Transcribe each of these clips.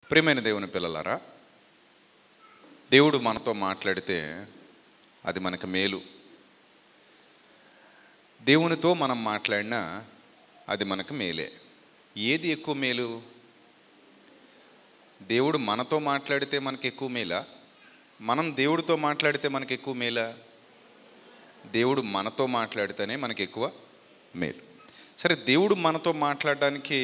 ప్రియమైన దేవుని పిల్లలారా దేవుడు మనతో మాట్లాడితే అది మనకు మేలు దేవునితో మనం మాట్లాడినా అది మనకు మేలే ఏది ఎక్కువ మేలు దేవుడు మనతో మాట్లాడితే మనకి ఎక్కువ మేలా మనం దేవుడితో మాట్లాడితే మనకి ఎక్కువ మేలా దేవుడు మనతో మాట్లాడితేనే మనకి ఎక్కువ మేలు సరే దేవుడు మనతో మాట్లాడడానికి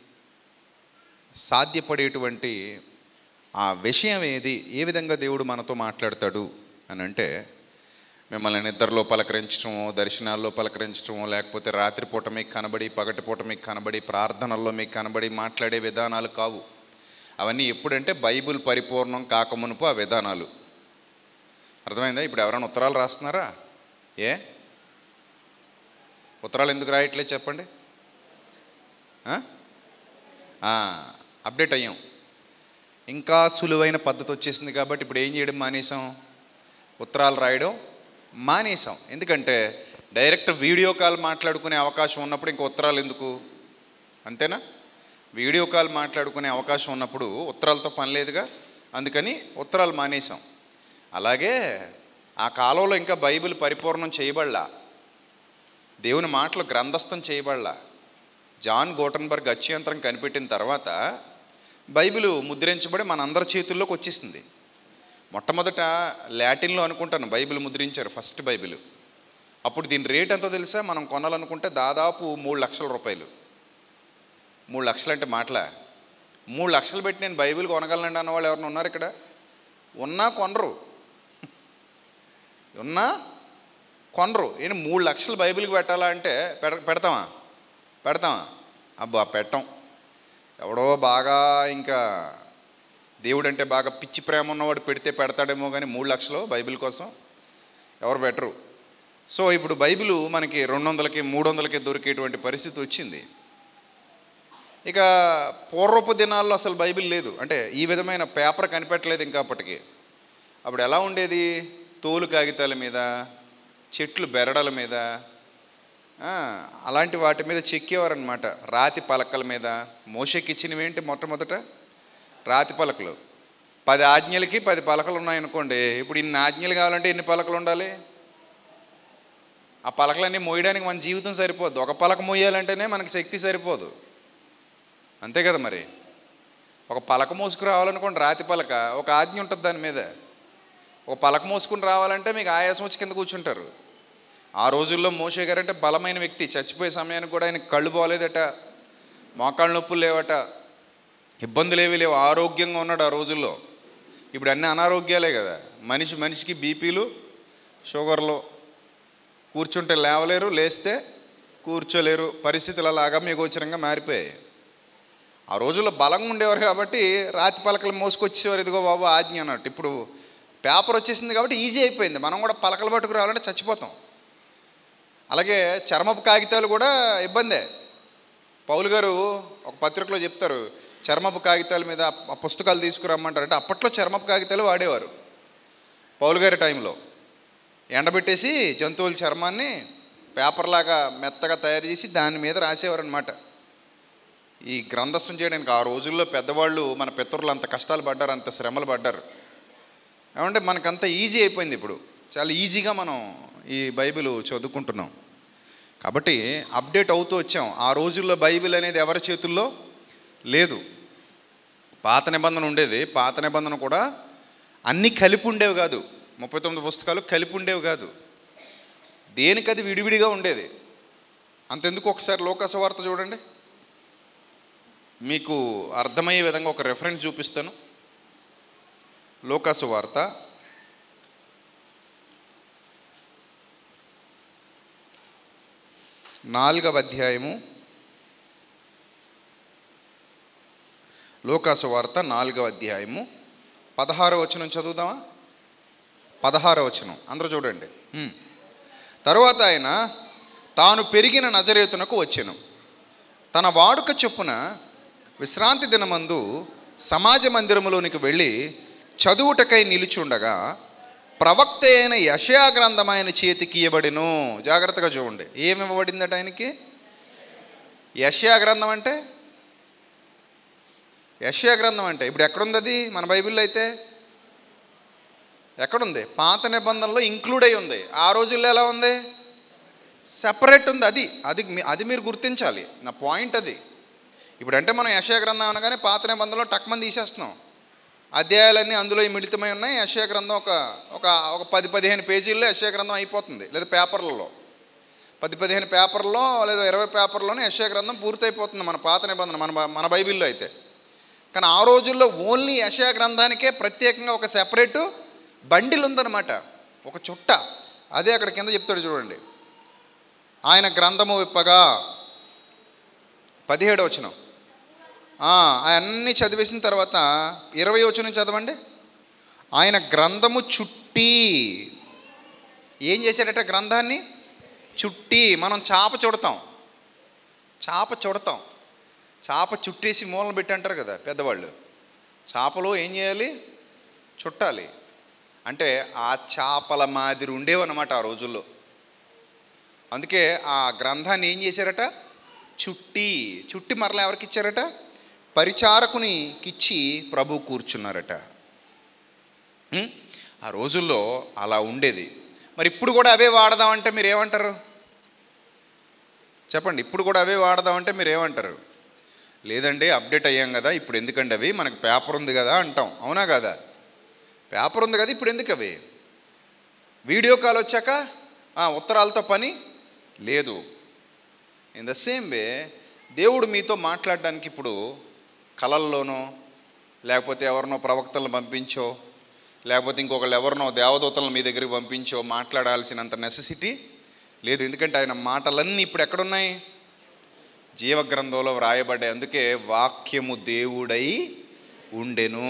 సాధ్యపడేటువంటి ఆ విషయం ఏది ఏ విధంగా దేవుడు మనతో మాట్లాడతాడు అని అంటే మిమ్మల్ని నిద్రలో పలకరించడమో దర్శనాల్లో పలకరించడమో లేకపోతే రాత్రిపూట మీకు కనబడి పగటిపూట మీకు కనబడి ప్రార్థనల్లో మీకు కనబడి మాట్లాడే విధానాలు కావు అవన్నీ ఎప్పుడంటే బైబిల్ పరిపూర్ణం కాకమునుపు ఆ విధానాలు అర్థమైందా ఇప్పుడు ఎవరైనా ఉత్తరాలు రాస్తున్నారా ఏ ఉత్తరాలు ఎందుకు రాయట్లేదు చెప్పండి ఆ? ఆ, అప్డేట్ అయ్యాం ఇంకా సులువైన పద్ధతి వచ్చేసింది కాబట్టి ఇప్పుడు ఏం చేయడం మానేసాం ఉత్తరాలు రాయడం మానేసాం ఎందుకంటే డైరెక్ట్ వీడియో కాల్ మాట్లాడుకునే అవకాశం ఉన్నప్పుడు ఇంక ఉత్తరాలు ఎందుకు అంతేనా వీడియో కాల్ మాట్లాడుకునే అవకాశం ఉన్నప్పుడు ఉత్తరాలతో పని లేదుగా అందుకని ఉత్తరాలు మానేసాం అలాగే ఆ కాలంలో ఇంకా బైబిల్ పరిపూర్ణం చేయబడలా దేవుని మాటలు గ్రంథస్థం చేయబడలా జాన్ గోటన్బర్గ్ అత్యంతరం కనిపెట్టిన తర్వాత బైబిల్ ముద్రించబడి మనందరి చేతుల్లోకి వచ్చేసింది మొట్టమొదట లాటిన్లో అనుకుంటాను బైబిల్ ముద్రించారు ఫస్ట్ బైబిల్ అప్పుడు దీని రేట్ ఎంతో తెలుసా మనం కొనాలనుకుంటే దాదాపు మూడు లక్షల రూపాయలు మూడు లక్షలు అంటే మాటలా మూడు లక్షలు పెట్టి నేను బైబిల్ కొనగలనండి అన్న వాళ్ళు ఎవరైనా ఉన్నారు ఇక్కడ ఉన్నా కొనరు ఉన్నా కొనరు ఏంటి మూడు లక్షలు బైబిల్కి పెట్టాలా అంటే పెడ పెడతామా పెడతామా అబ్బా పెట్టం ఎవడో బాగా ఇంకా దేవుడు అంటే బాగా పిచ్చి ప్రేమ ఉన్నవాడు పెడితే పెడతాడేమో కానీ మూడు లక్షలు బైబిల్ కోసం ఎవరు పెట్టరు సో ఇప్పుడు బైబిల్ మనకి రెండు వందలకి మూడు వందలకి దొరికేటువంటి పరిస్థితి వచ్చింది ఇక పూర్వపు దినాల్లో అసలు బైబిల్ లేదు అంటే ఈ విధమైన పేపర్ కనిపెట్టలేదు ఇంకా అప్పటికి అప్పుడు ఎలా ఉండేది తోలు కాగితాల మీద చెట్లు బెరడల మీద ఆ, అలాంటి వాటి మీద చెక్కేవారనమాట రాతి పలకల మీద మోషకిచ్చినవి ఏంటి మొట్టమొదట రాతి పలకలు పది ఆజ్ఞలకి పది పలకలు ఉన్నాయనుకోండి ఇప్పుడు ఇన్ని ఆజ్ఞలు కావాలంటే ఎన్ని పలకలు ఉండాలి ఆ పలకలన్నీ మోయడానికి మన జీవితం సరిపోదు ఒక పలక మోయాలంటేనే మనకి శక్తి సరిపోదు అంతే కదా మరి ఒక పలక మోసుకు రావాలనుకోండి రాతి పలక ఒక ఆజ్ఞ ఉంటుంది దాని మీద ఒక పలక మోసుకుని రావాలంటే మీకు ఆయాసం వచ్చి కింద కూర్చుంటారు ఆ రోజుల్లో మోషే గారు అంటే బలమైన వ్యక్తి చచ్చిపోయే సమయానికి కూడా ఆయన కళ్ళు పోలేదట మోకాళ్ళ నొప్పులు లేవట ఇబ్బందులు ఏవి లేవు ఆరోగ్యంగా ఉన్నాడు ఆ రోజుల్లో ఇప్పుడు అన్ని అనారోగ్యాలే కదా మనిషి మనిషికి బీపీలు షుగర్లు కూర్చుంటే లేవలేరు లేస్తే కూర్చోలేరు పరిస్థితులు అలాగా గోచరంగా మారిపోయాయి ఆ రోజుల్లో బలంగా ఉండేవారు కాబట్టి రాతి పలకలు మోసుకొచ్చేవారు ఇదిగో బాబు ఆజ్ఞ అన్నట్టు ఇప్పుడు పేపర్ వచ్చేసింది కాబట్టి ఈజీ అయిపోయింది మనం కూడా పలకలు పట్టుకు రావాలంటే చచ్చిపోతాం అలాగే చర్మపు కాగితాలు కూడా ఇబ్బందే పౌలు గారు ఒక పత్రికలో చెప్తారు చర్మపు కాగితాల మీద ఆ పుస్తకాలు తీసుకురమ్మంటారు అంటే అప్పట్లో చర్మపు కాగితాలు వాడేవారు పౌలు గారి టైంలో ఎండబెట్టేసి జంతువుల చర్మాన్ని పేపర్లాగా మెత్తగా తయారు చేసి దాని మీద రాసేవారు అనమాట ఈ గ్రంథస్థం చేయడానికి ఆ రోజుల్లో పెద్దవాళ్ళు మన పితరులు అంత కష్టాలు పడ్డారు అంత శ్రమలు పడ్డారు ఏమంటే మనకంత ఈజీ అయిపోయింది ఇప్పుడు చాలా ఈజీగా మనం ఈ బైబిల్ చదువుకుంటున్నాం కాబట్టి అప్డేట్ అవుతూ వచ్చాం ఆ రోజుల్లో బైబిల్ అనేది ఎవరి చేతుల్లో లేదు పాత నిబంధన ఉండేది పాత నిబంధన కూడా అన్నీ కలిపి ఉండేవి కాదు ముప్పై తొమ్మిది పుస్తకాలు కలిపి ఉండేవి కాదు దేనికది విడివిడిగా ఉండేది అంతెందుకు ఒకసారి లోకస వార్త చూడండి మీకు అర్థమయ్యే విధంగా ఒక రెఫరెన్స్ చూపిస్తాను లోకాసు వార్త నాలుగవ అధ్యాయము లోకాసు వార్త నాలుగవ అధ్యాయము పదహారవ వచనం చదువుదామా పదహారవ వచనం అందరూ చూడండి హ్మ్. తరువాత ఆయన తాను పెరిగిన నజరేతునకు వచ్చెను తన వాడుక చొప్పున విశ్రాంతి దినమందు సమాజ మందిరములోనికి వెళ్ళి చదువుటకై నిలుచుండగా ప్రవక్త అయిన యషయా గ్రంథం ఆయన చేతికి ఇవ్వబడిను జాగ్రత్తగా చూడండి ఏమి ఇవ్వబడిందట ఆయనకి యషయా గ్రంథం అంటే యశ్యా గ్రంథం అంటే ఇప్పుడు ఎక్కడుంది అది మన బైబిల్లో అయితే ఎక్కడుంది పాత నిబంధనలో ఇంక్లూడ్ అయి ఉంది ఆ రోజుల్లో ఎలా ఉంది సెపరేట్ ఉంది అది అది మీ- అది మీరు గుర్తించాలి నా పాయింట్ అది ఇప్పుడు అంటే మనం యశయ గ్రంథం అనగానే పాత నిబంధనలో టక్మని తీసేస్తున్నాం అధ్యాయాలన్నీ అందులో మిళితమై ఉన్నాయి యశయ గ్రంథం ఒక ఒక ఒక పది పదిహేను పేజీల్లో యశయ గ్రంథం అయిపోతుంది లేదా పేపర్లలో పది పదిహేను పేపర్లో లేదా ఇరవై పేపర్లోనే యశయ గ్రంథం పూర్తయిపోతుంది మన పాత నిబంధన మన బ- మన బైబిల్లో అయితే కానీ ఆ రోజుల్లో ఓన్లీ యశయ గ్రంథానికే ప్రత్యేకంగా ఒక సెపరేటు బండిల్ ఉందన్నమాట ఒక చుట్ట అదే అక్కడ కింద చెప్తాడు చూడండి ఆయన గ్రంథము విప్పగా పదిహేడు వచనం అవన్నీ చదివేసిన తర్వాత ఇరవై వచనం చదవండి ఆయన గ్రంథము చుట్టి ఏం చేశాడట గ్రంథాన్ని చుట్టి మనం చాప చుడతాం చాప చుడతాం చాప చుట్టేసి మూలన పెట్టి అంటారు కదా పెద్దవాళ్ళు చేపలు ఏం చేయాలి చుట్టాలి అంటే ఆ చేపల మాదిరి ఉండేవన్నమాట ఆ రోజుల్లో అందుకే ఆ గ్రంథాన్ని ఏం చేశారట చుట్టి చుట్టి మరలా ఎవరికి ఇచ్చారట పరిచారకునికిచ్చి ప్రభు కూర్చున్నారట ఉం? ఆ రోజుల్లో అలా ఉండేది మరి ఇప్పుడు కూడా అవే వాడదామంటే మీరు ఏమంటారు చెప్పండి ఇప్పుడు కూడా అవే వాడదామంటే మీరు ఏమంటారు లేదండి అప్డేట్ అయ్యాం కదా ఇప్పుడు ఎందుకండి అవి మనకు పేపర్ ఉంది కదా అంటాం అవునా కదా పేపర్ ఉంది కదా ఇప్పుడు ఎందుకు అవి వీడియో కాల్ వచ్చాక ఆ, ఉత్తరాలతో పని లేదు ఇన్ ద సేమ్ వే దేవుడు మీతో మాట్లాడడానికి ఇప్పుడు కళల్లోనో లేకపోతే ఎవరినో ప్రవక్తలను పంపించో లేకపోతే ఇంకొకళ్ళు ఎవరినో దేవదూతలను మీ దగ్గరికి పంపించో మాట్లాడాల్సినంత నెససిటీ లేదు ఎందుకంటే ఆయన మాటలన్నీ ఇప్పుడు ఎక్కడున్నాయి జీవగ్రంథంలో వ్రాయబడ్డాయి అందుకే వాక్యము దేవుడై ఉండెను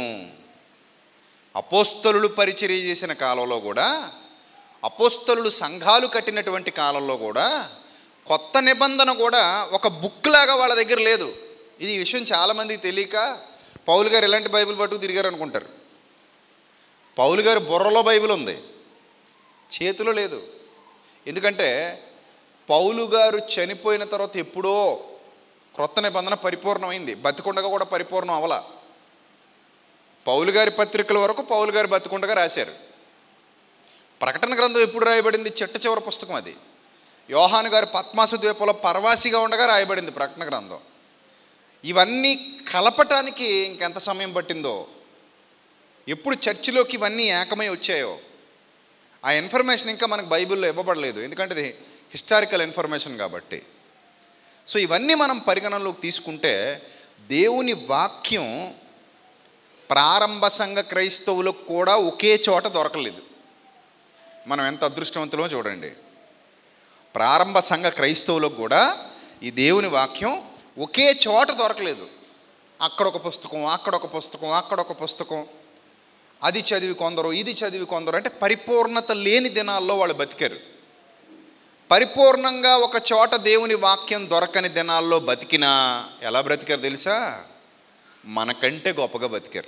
అపోస్తలులు పరిచర్య చేసిన కాలంలో కూడా అపోస్తలులు సంఘాలు కట్టినటువంటి కాలంలో కూడా కొత్త నిబంధన కూడా ఒక బుక్ లాగా వాళ్ళ దగ్గర లేదు ఇది ఈ విషయం చాలామందికి తెలియక పౌలు గారు ఎలాంటి బైబిల్ పట్టుకు తిరిగారు అనుకుంటారు పౌలు గారు బుర్రలో బైబిల్ ఉంది చేతిలో లేదు ఎందుకంటే పౌలు గారు చనిపోయిన తర్వాత ఎప్పుడో క్రొత్త నిబంధన పరిపూర్ణమైంది బతికుండగా కూడా పరిపూర్ణం అవల పౌలు గారి పత్రికల వరకు పౌలు గారు బతికుండగా రాశారు ప్రకటన గ్రంథం ఎప్పుడు రాయబడింది చిట్ట చివరి పుస్తకం అది యోహాను గారు పద్మాసు ద్వీపంలో పరవాసిగా ఉండగా రాయబడింది ప్రకటన గ్రంథం ఇవన్నీ కలపటానికి ఇంకెంత సమయం పట్టిందో ఎప్పుడు చర్చిలోకి ఇవన్నీ ఏకమై వచ్చాయో ఆ ఇన్ఫర్మేషన్ ఇంకా మనకు బైబిల్లో ఇవ్వబడలేదు ఎందుకంటే ఇది హిస్టారికల్ ఇన్ఫర్మేషన్ కాబట్టి సో ఇవన్నీ మనం పరిగణనలోకి తీసుకుంటే దేవుని వాక్యం ప్రారంభ సంఘ క్రైస్తవులకు కూడా ఒకే చోట దొరకలేదు మనం ఎంత అదృష్టవంతులో చూడండి ప్రారంభ సంఘ క్రైస్తవులకు కూడా ఈ దేవుని వాక్యం ఒకే చోట దొరకలేదు అక్కడ ఒక పుస్తకం అక్కడ ఒక పుస్తకం అక్కడ ఒక పుస్తకం అది చదివి కొందరు ఇది చదివి కొందరు అంటే పరిపూర్ణత లేని దినాల్లో వాళ్ళు బతికారు పరిపూర్ణంగా ఒక చోట దేవుని వాక్యం దొరకని దినాల్లో బతికినా ఎలా బ్రతికారు తెలుసా మనకంటే గొప్పగా బతికారు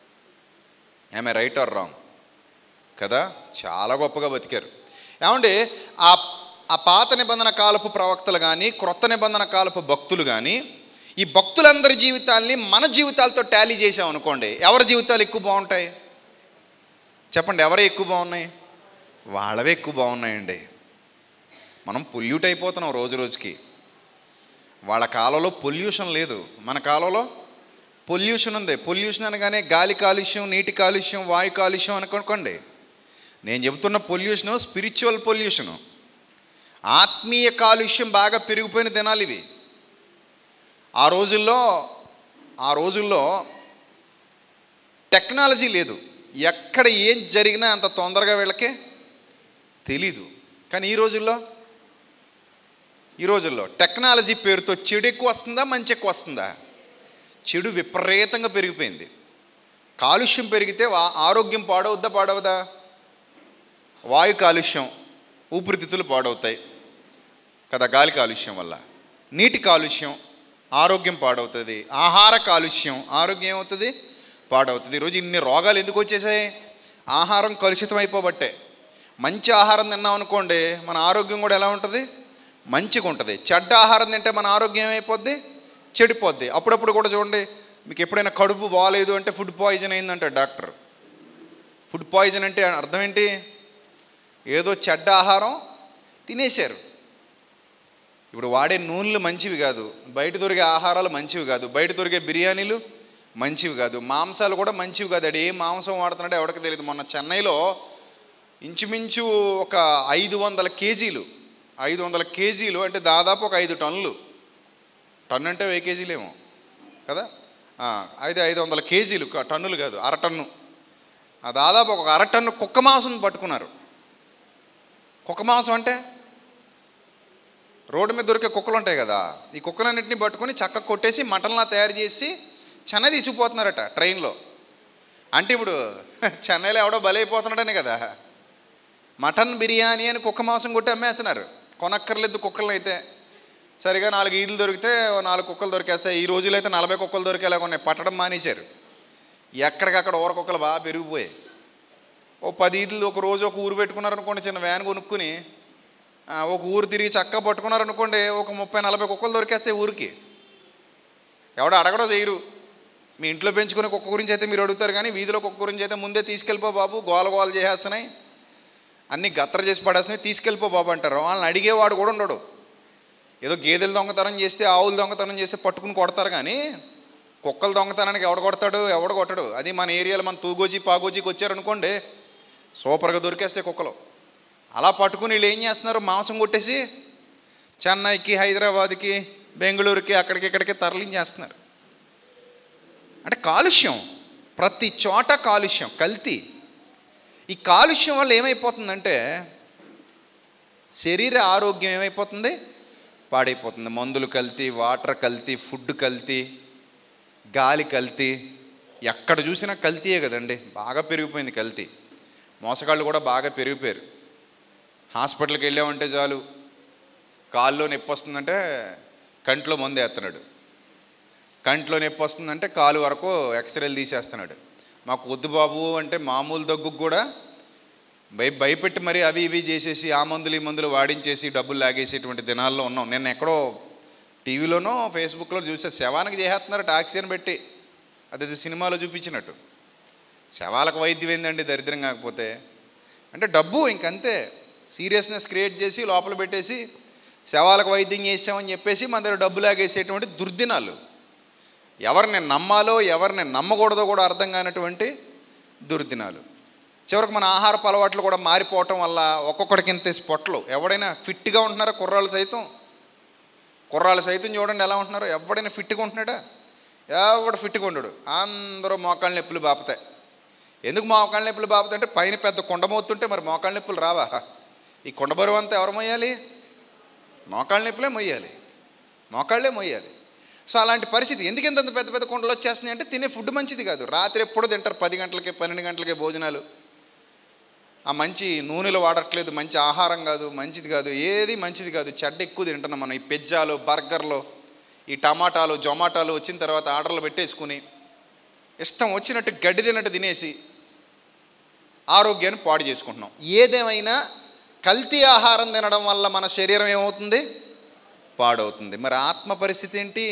ఏమే రైట్ ఆర్ రాంగ్ కదా చాలా గొప్పగా బతికారు ఏమంటే ఆ ఆ పాత నిబంధన కాలపు ప్రవక్తలు కానీ క్రొత్త నిబంధన కాలపు భక్తులు కానీ ఈ భక్తులందరి జీవితాల్ని మన జీవితాలతో టాలీ చేసాం అనుకోండి ఎవరి జీవితాలు ఎక్కువ బాగుంటాయి చెప్పండి ఎవరే ఎక్కువ బాగున్నాయి వాళ్ళవే ఎక్కువ బాగున్నాయండి మనం పొల్యూట్ అయిపోతున్నాం రోజు రోజుకి వాళ్ళ కాలంలో పొల్యూషన్ లేదు మన కాలంలో పొల్యూషన్ ఉంది పొల్యూషన్ అనగానే గాలి కాలుష్యం నీటి కాలుష్యం వాయు కాలుష్యం అనుకోండి నేను చెబుతున్న పొల్యూషను స్పిరిచువల్ పొల్యూషను ఆత్మీయ కాలుష్యం బాగా పెరిగిపోయిన దినాలు ఇవి ఆ రోజుల్లో ఆ రోజుల్లో టెక్నాలజీ లేదు ఎక్కడ ఏం జరిగినా అంత తొందరగా వీళ్ళకి తెలీదు కానీ ఈ రోజుల్లో ఈ రోజుల్లో టెక్నాలజీ పేరుతో చెడు ఎక్కువ వస్తుందా మంచి ఎక్కువ వస్తుందా చెడు విపరీతంగా పెరిగిపోయింది కాలుష్యం పెరిగితే వా- ఆరోగ్యం పాడవుద్దా పాడవదా వాయు కాలుష్యం ఊపిరితిత్తులు పాడవుతాయి కదా గాలి కాలుష్యం వల్ల నీటి కాలుష్యం ఆరోగ్యం పాడవుతుంది ఆహార కాలుష్యం ఆరోగ్యం ఏమవుతుంది పాడవుతుంది ఈరోజు ఇన్ని రోగాలు ఎందుకు వచ్చేసాయి ఆహారం కలుషితం అయిపోబట్టే మంచి ఆహారం తిన్నాం అనుకోండి మన ఆరోగ్యం కూడా ఎలా ఉంటుంది మంచిగా ఉంటుంది చెడ్డ ఆహారం తింటే మన ఆరోగ్యం ఏమైపోద్ది చెడిపోద్ది అప్పుడప్పుడు కూడా చూడండి మీకు ఎప్పుడైనా కడుపు బాగాలేదు అంటే ఫుడ్ పాయిజన్ అయిందంట డాక్టర్ ఫుడ్ పాయిజన్ అంటే అర్థం ఏంటి ఏదో చెడ్డ ఆహారం తినేశారు ఇప్పుడు వాడే నూనెలు మంచివి కాదు బయట దొరికే ఆహారాలు మంచివి కాదు బయట దొరికే బిర్యానీలు మంచివి కాదు మాంసాలు కూడా మంచివి కాదు అడు ఏ మాంసం వాడుతున్నాడో ఎవరికి తెలియదు మొన్న చెన్నైలో ఇంచుమించు ఒక ఐదు వందల కేజీలు ఐదు వందల కేజీలు అంటే దాదాపు ఒక ఐదు టన్నులు టన్ను అంటే వెయ్యి కేజీలేమో కదా ఆ, అయితే ఐదు వందల కేజీలు క- టన్నులు కాదు అర టన్ను ఆ దాదాపు ఒక అర టన్ను కుక్క మాంసం పట్టుకున్నారు కుక్క మాంసం అంటే రోడ్డు మీద దొరికే కుక్కలు ఉంటాయి కదా ఈ కుక్కలన్నింటినీ పట్టుకొని చక్క కొట్టేసి మటన్లా తయారు చేసి చెన్నై తీసుకుపోతున్నారట ట్రైన్లో అంటే ఇప్పుడు చెన్నైలో ఎవడో బలైపోతున్నాడనే కదా మటన్ బిర్యానీ అని కుక్క మాంసం కొట్టి అమ్మేస్తున్నారు కొనక్కర్లేదు కుక్కలను అయితే సరిగా నాలుగు ఈదులు దొరికితే ఓ నాలుగు కుక్కలు దొరికేస్తాయి ఈ రోజుల్లో అయితే నలభై కుక్కలు దొరికేలాగా ఉన్నాయి పట్టడం మానేశారు ఎక్కడికక్కడ ఊర కుక్కలు బాగా పెరిగిపోయాయి ఓ పది ఈదులు ఒక రోజు ఒక ఊరు పెట్టుకున్నారనుకోండి చిన్న వ్యాన్ కొనుక్కుని ఆ, ఒక ఊరు తిరిగి చక్క పట్టుకున్నారనుకోండి ఒక ముప్పై నలభై కుక్కలు దొరికేస్తాయి ఊరికి ఎవడో అడగడో చేయరు మీ ఇంట్లో పెంచుకునే కుక్క గురించి అయితే మీరు అడుగుతారు కానీ వీధిలో కుక్క గురించి అయితే ముందే తీసుకెళ్ళిపో బాబు గోల గోల చేసేస్తున్నాయి అన్నీ గత్తర చేసి పడేస్తున్నాయి తీసుకెళ్ళిపో బాబు అంటారు వాళ్ళని అడిగేవాడు కూడా ఉండడు ఏదో గేదెలు దొంగతనం చేస్తే ఆవులు దొంగతనం చేస్తే పట్టుకుని కొడతారు కానీ కుక్కల దొంగతనానికి ఎవడు కొడతాడు ఎవడు కొట్టడు అది మన ఏరియాలో మన తూగోజీ పాగోజీకి వచ్చారనుకోండి సూపర్గా దొరికేస్తాయి కుక్కలు అలా పట్టుకుని వీళ్ళు ఏం చేస్తున్నారు మాంసం కొట్టేసి చెన్నైకి హైదరాబాద్కి బెంగళూరుకి అక్కడికి ఇక్కడికి తరలించేస్తున్నారు అంటే కాలుష్యం ప్రతి చోట కాలుష్యం కల్తీ ఈ కాలుష్యం వల్ల ఏమైపోతుందంటే శరీర ఆరోగ్యం ఏమైపోతుంది పాడైపోతుంది మందులు కల్తీ వాటర్ కల్తీ ఫుడ్ కల్తీ గాలి కల్తీ ఎక్కడ చూసినా కల్తీయే కదండి బాగా పెరిగిపోయింది కల్తీ మోసగాళ్ళు కూడా బాగా పెరిగిపోయారు హాస్పిటల్కి వెళ్ళామంటే చాలు కాల్లో నొప్పి వస్తుందంటే కంట్లో మందు వేస్తున్నాడు కంట్లో నొప్పి వస్తుందంటే కాలు వరకు ఎక్స్రేలు తీసేస్తున్నాడు మాకు వద్దు బాబు అంటే మామూలు దగ్గుకు కూడా భయ భయపెట్టి మరి అవి ఇవి చేసేసి ఆ మందులు ఈ మందులు వాడించేసి డబ్బులు లాగేసేటువంటి దినాల్లో ఉన్నాం నేను ఎక్కడో టీవీలోనో ఫేస్బుక్లో చూసే శవానికి చేసేస్తున్నారు టాక్సీని పెట్టి అది సినిమాలో చూపించినట్టు శవాలకు వైద్యం ఏందండి దరిద్రం కాకపోతే అంటే డబ్బు ఇంకంతే సీరియస్నెస్ క్రియేట్ చేసి లోపల పెట్టేసి శవాలకు వైద్యం చేసామని చెప్పేసి మన దగ్గర డబ్బు లాగేసేటువంటి దుర్దినాలు ఎవరిని నమ్మాలో ఎవరిని నమ్మకూడదో కూడా అర్థం కానటువంటి దుర్దినాలు చివరికి మన ఆహారపు అలవాట్లు కూడా మారిపోవటం వల్ల ఒక్కొక్కడికి ఇంత పొట్టలు ఎవడైనా ఫిట్గా ఉంటున్నారా కుర్రాళ్ళు సైతం కుర్రాళ్ళు సైతం చూడండి ఎలా ఉంటున్నారు ఎవడైనా ఫిట్గా ఉంటున్నాడా ఎవడు ఫిట్గా ఉండడు అందరూ మోకాళ్ళ నొప్పులు బాపుతాయి ఎందుకు మోకాళ్ళ నొప్పులు బాపుతాయి అంటే పైన పెద్ద కొండమోతుంటే మరి మోకాళ్ళ నొప్పులు రావా ఈ కొండ బరువు అంతా ఎవరు మొయ్యాలి మోకాళ్ళ నొప్పులే మొయ్యాలి మోకాళ్ళే మొయ్యాలి సో అలాంటి పరిస్థితి ఎందుకు ఇంత పెద్ద పెద్ద కొండలు వచ్చేస్తున్నాయి అంటే తినే ఫుడ్ మంచిది కాదు రాత్రి ఎప్పుడు తింటారు పది గంటలకి పన్నెండు గంటలకి భోజనాలు ఆ మంచి నూనెలు వాడట్లేదు మంచి ఆహారం కాదు మంచిది కాదు ఏది మంచిది కాదు చెడ్డ ఎక్కువ తింటున్నాం మనం ఈ పిజ్జాలు బర్గర్లు ఈ టమాటాలు జొమాటాలు వచ్చిన తర్వాత ఆర్డర్లు పెట్టేసుకుని ఇష్టం వచ్చినట్టు గడ్డి తిన్నట్టు తినేసి ఆరోగ్యాన్ని పాడు చేసుకుంటున్నాం ఏదేమైనా కల్తీ ఆహారం తినడం వల్ల మన శరీరం ఏమవుతుంది పాడవుతుంది మరి ఆత్మ పరిస్థితి ఏంటి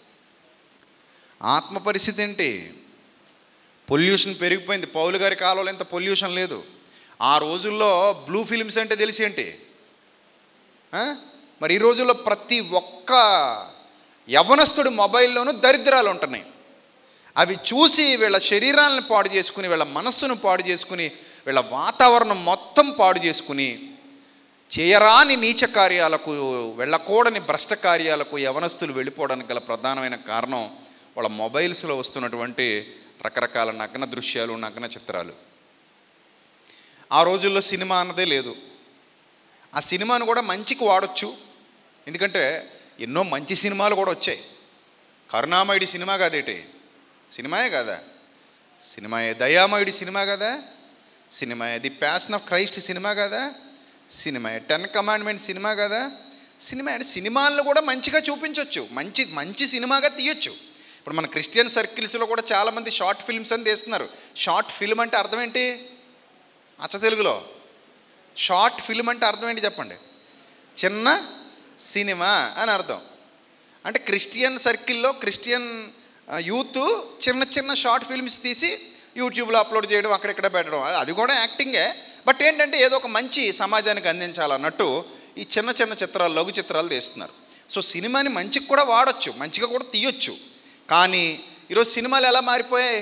ఆత్మ పరిస్థితి ఏంటి పొల్యూషన్ పెరిగిపోయింది పౌలు గారి కాలంలో ఇంత పొల్యూషన్ లేదు ఆ రోజుల్లో బ్లూ ఫిలిమ్స్ అంటే తెలిసి ఏంటి ఆ? మరి ఈ రోజుల్లో ప్రతి ఒక్క యవనస్తుడి మొబైల్లోనూ దరిద్రాలు ఉంటున్నాయి అవి చూసి వీళ్ళ శరీరాలను పాడు చేసుకుని వీళ్ళ మనస్సును పాడు చేసుకుని వీళ్ళ వాతావరణం మొత్తం పాడు చేసుకుని చేయరాని నీచ కార్యాలకు వెళ్ళకూడని భ్రష్ట కార్యాలకు యవనస్తులు వెళ్ళిపోవడానికి గల ప్రధానమైన కారణం వాళ్ళ మొబైల్స్లో వస్తున్నటువంటి రకరకాల నగ్న దృశ్యాలు నగ్న చిత్రాలు ఆ రోజుల్లో సినిమా అన్నదే లేదు ఆ సినిమాను కూడా మంచికి వాడొచ్చు ఎందుకంటే ఎన్నో మంచి సినిమాలు కూడా వచ్చాయి కరుణామయుడి సినిమా కాదేటి సినిమాయే కదా సినిమాయే దయామయుడి సినిమా కదా సినిమాయే the passion of Christ cinema కదా సినిమాయే టెన్ కమాండ్మెంట్ సినిమా కదా సినిమా అంటే సినిమాలను కూడా మంచిగా చూపించవచ్చు మంచి మంచి సినిమాగా తీయొచ్చు ఇప్పుడు మన క్రిస్టియన్ సర్కిల్స్లో కూడా చాలామంది షార్ట్ ఫిల్మ్స్ అని తీస్తున్నారు షార్ట్ ఫిల్మ్ అంటే అర్థం ఏంటి అచ్చ తెలుగులో షార్ట్ ఫిల్మ్ అంటే అర్థం ఏంటి చెప్పండి చిన్న సినిమా అని అర్థం అంటే క్రిస్టియన్ సర్కిల్లో క్రిస్టియన్ ఆ, యూత్ చిన్న చిన్న షార్ట్ ఫిల్మ్స్ తీసి యూట్యూబ్లో అప్లోడ్ చేయడం అక్కడిక్కడ పెట్టడం అది కూడా యాక్టింగే బట్ ఏంటంటే ఏదో ఒక మంచి సమాజానికి అందించాలన్నట్టు ఈ చిన్న చిన్న చిత్రాలు లఘు చిత్రాలు తీస్తున్నారు సో సినిమాని మంచికి కూడా వాడొచ్చు మంచిగా కూడా తీయొచ్చు కానీ ఈరోజు సినిమాలు ఎలా మారిపోయాయి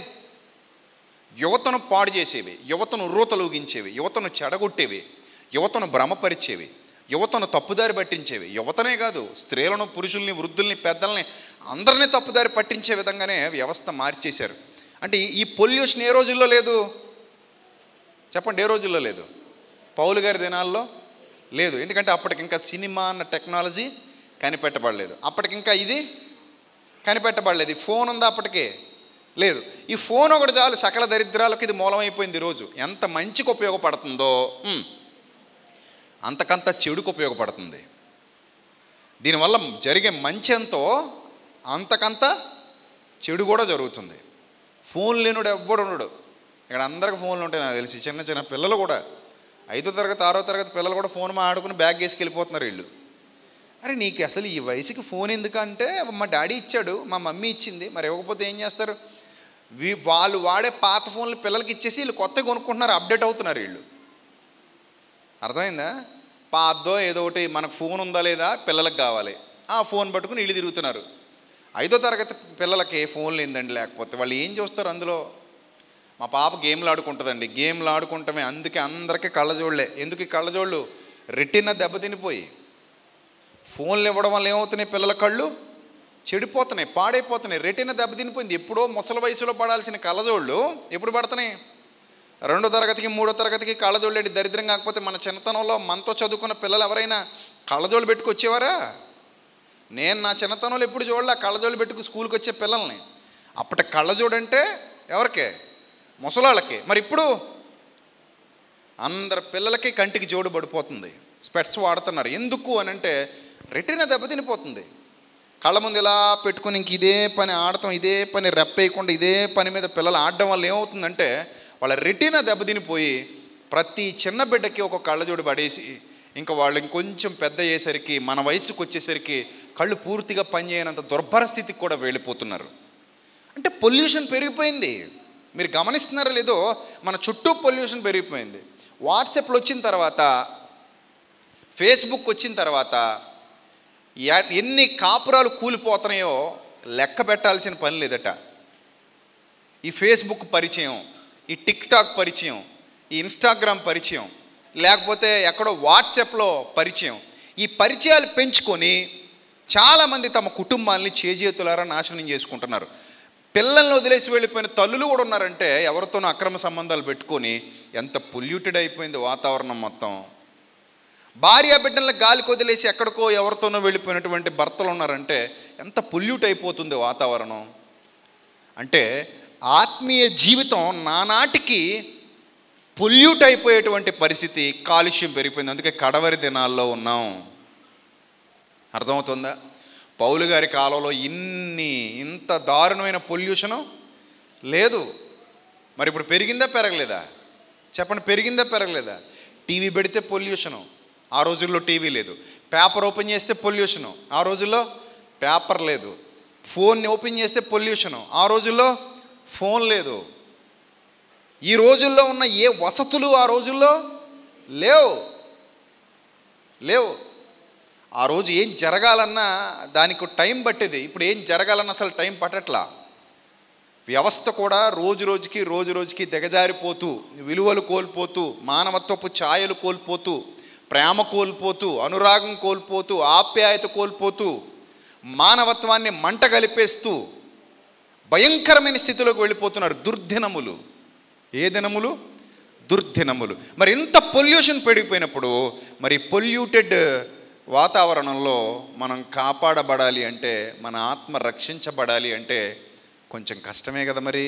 యువతను పాడు చేసేవి యువతను ఉర్రూతలూగించేవి యువతను చెడగొట్టేవి యువతను భ్రమపరిచేవి యువతను తప్పుదారి పట్టించేవి యువతనే కాదు స్త్రీలను పురుషుల్ని వృద్ధుల్ని పెద్దల్ని అందరినీ తప్పుదారి పట్టించే విధంగానే వ్యవస్థ మార్చేశారు అంటే ఈ- ఈ పొల్యూషన్ ఏ రోజుల్లో లేదు చెప్పండి ఏ రోజుల్లో లేదు పౌలు గారి దినాల్లో లేదు ఎందుకంటే అప్పటికి ఇంకా సినిమా అన్న టెక్నాలజీ కనిపెట్టబడలేదు అప్పటికి ఇంకా ఇది కనిపెట్టబడలేదు ఈ ఫోన్ ఉందా అప్పటికే లేదు ఈ ఫోన్ ఒకటి చాలు సకల దరిద్రాలకు ఇది మూలమైపోయింది ఈరోజు ఎంత మంచికి ఉపయోగపడుతుందో ఉమ్, అంతకంత చెడుకు ఉపయోగపడుతుంది దీనివల్ల జరిగే మంచి ఎంతో అంతకంత చెడు కూడా జరుగుతుంది ఫోన్ లేనుడు ఎవ్వడు ఉండడు ఇక్కడ అందరికి ఫోన్లు ఉంటాయి నాకు తెలిసి చిన్న చిన్న పిల్లలు కూడా ఐదో తరగతి ఆరో తరగతి పిల్లలు కూడా ఫోన్ ఆడుకుని బ్యాగ్ వేసుకెళ్ళిపోతున్నారు వీళ్ళు అరే నీకు అసలు ఈ వయసుకి ఫోన్ ఎందుకంటే మా డాడీ ఇచ్చాడు మా మమ్మీ ఇచ్చింది మరి ఇవ్వకపోతే ఏం చేస్తారు వీ వాళ్ళు వాడే పాత ఫోన్లు పిల్లలకి ఇచ్చేసి వీళ్ళు కొత్తగా కొనుక్కుంటున్నారు అప్డేట్ అవుతున్నారు వీళ్ళు అర్థమైందా పాతదో ఏదో ఒకటి మనకు ఫోన్ ఉందా లేదా పిల్లలకు కావాలి ఆ ఫోన్ పట్టుకుని ఇల్లు తిరుగుతున్నారు ఐదో తరగతి పిల్లలకి ఫోన్ లేదండి లేకపోతే వాళ్ళు ఏం చూస్తారు అందులో మా పాప గేమ్లు ఆడుకుంటుందండి గేమ్లు ఆడుకుంటామే అందుకే అందరికీ కళ్ళజోళ్ళే ఎందుకు ఈ కళ్ళజోళ్ళు రెట్టిన దెబ్బతినిపోయి ఫోన్లు ఇవ్వడం వల్ల ఏమవుతున్నాయి పిల్లల కళ్ళు చెడిపోతున్నాయి పాడైపోతున్నాయి రెటిన దెబ్బతినిపోయింది ఎప్పుడో ముసలి వయసులో పడాల్సిన కళ్ళజోళ్ళు ఎప్పుడు పడుతున్నాయి రెండో తరగతికి మూడో తరగతికి కళ్ళజోళ్ళు ఏంటి దరిద్రం కాకపోతే మన చిన్నతనంలో మనతో చదువుకున్న పిల్లలు ఎవరైనా కళ్ళజోళ్ళు పెట్టుకొచ్చేవారా నేను నా చిన్నతనంలో ఎప్పుడు చూడలే కళ్ళజోళ్ళు పెట్టుకు స్కూల్కి వచ్చే పిల్లల్ని అప్పటి కళ్ళజోడు అంటే ఎవరికే ముసలాళ్ళకి మరి ఇప్పుడు అందరి పిల్లలకి కంటికి జోడు పడిపోతుంది స్పెట్స్ వాడుతున్నారు ఎందుకు అని అంటే రెటినా దెబ్బతినిపోతుంది కళ్ళ ముందు ఇలా పెట్టుకుని ఇంక ఇదే పని ఆడటం ఇదే పని రెప్పేయకుండా ఇదే పని మీద పిల్లలు ఆడడం వల్ల ఏమవుతుందంటే వాళ్ళ రెటీనా దెబ్బతినిపోయి ప్రతి చిన్న బిడ్డకి ఒక కళ్ళజోడు పడేసి ఇంకా వాళ్ళు ఇంకొంచెం పెద్ద అయ్యేసరికి మన వయసుకు వచ్చేసరికి కళ్ళు పూర్తిగా పనిచేయనంత దుర్భర స్థితికి కూడా వెళ్ళిపోతున్నారు అంటే పొల్యూషన్ పెరిగిపోయింది మీరు గమనిస్తున్నారో లేదో మన చుట్టూ పొల్యూషన్ పెరిగిపోయింది వాట్సాప్లు వచ్చిన తర్వాత ఫేస్బుక్ వచ్చిన తర్వాత ఎ- ఎన్ని కాపురాలు కూలిపోతున్నాయో లెక్క పెట్టాల్సిన పని లేదట ఈ ఫేస్బుక్ పరిచయం ఈ టిక్ టాక్ పరిచయం ఈ ఇన్స్టాగ్రామ్ పరిచయం లేకపోతే ఎక్కడో వాట్సాప్లో పరిచయం ఈ పరిచయాలు పెంచుకొని చాలామంది తమ కుటుంబాన్ని చేజేతులారా నాశనం చేసుకుంటున్నారు పిల్లల్ని వదిలేసి వెళ్ళిపోయిన తల్లులు కూడా ఉన్నారంటే ఎవరితోనూ అక్రమ సంబంధాలు పెట్టుకొని ఎంత పొల్యూటెడ్ అయిపోయింది వాతావరణం మొత్తం భార్య బిడ్డలను గాలికి వదిలేసి ఎక్కడికో ఎవరితోనో వెళ్ళిపోయినటువంటి భర్తలు ఉన్నారంటే ఎంత పొల్యూట్ అయిపోతుంది వాతావరణం అంటే ఆత్మీయ జీవితం నానాటికి పొల్యూట్ అయిపోయేటువంటి పరిస్థితి కాలుష్యం పెరిగిపోయింది అందుకే కడవరి దినాల్లో ఉన్నాం అర్థమవుతుందా పౌలు గారి కాలంలో ఇన్ని ఇంత దారుణమైన పొల్యూషను లేదు మరి ఇప్పుడు పెరిగిందా పెరగలేదా చెప్పండి పెరిగిందా పెరగలేదా టీవీ పెడితే పొల్యూషను ఆ రోజుల్లో టీవీ లేదు పేపర్ ఓపెన్ చేస్తే పొల్యూషను ఆ రోజుల్లో పేపర్ లేదు ఫోన్ని ఓపెన్ చేస్తే పొల్యూషను ఆ రోజుల్లో ఫోన్ లేదు ఈ రోజుల్లో ఉన్న ఏ వసతులు ఆ రోజుల్లో లేవు లేవు ఆ రోజు ఏం జరగాలన్నా దానికి టైం పట్టేది ఇప్పుడు ఏం జరగాలన్నా అసలు టైం పట్టట్లా వ్యవస్థ కూడా రోజు రోజుకి రోజు రోజుకి దిగజారిపోతూ విలువలు కోల్పోతూ మానవత్వపు ఛాయలు కోల్పోతూ ప్రేమ కోల్పోతూ అనురాగం కోల్పోతూ ఆప్యాయత కోల్పోతూ మానవత్వాన్ని మంట కలిపేస్తూ భయంకరమైన స్థితిలోకి వెళ్ళిపోతున్నారు దుర్దినములు ఏ దినములు దుర్దినములు మరి ఇంత పొల్యూషన్ పెరిగిపోయినప్పుడు మరి పొల్యూటెడ్ వాతావరణంలో మనం కాపాడబడాలి అంటే మన ఆత్మ రక్షించబడాలి అంటే కొంచెం కష్టమే కదా మరి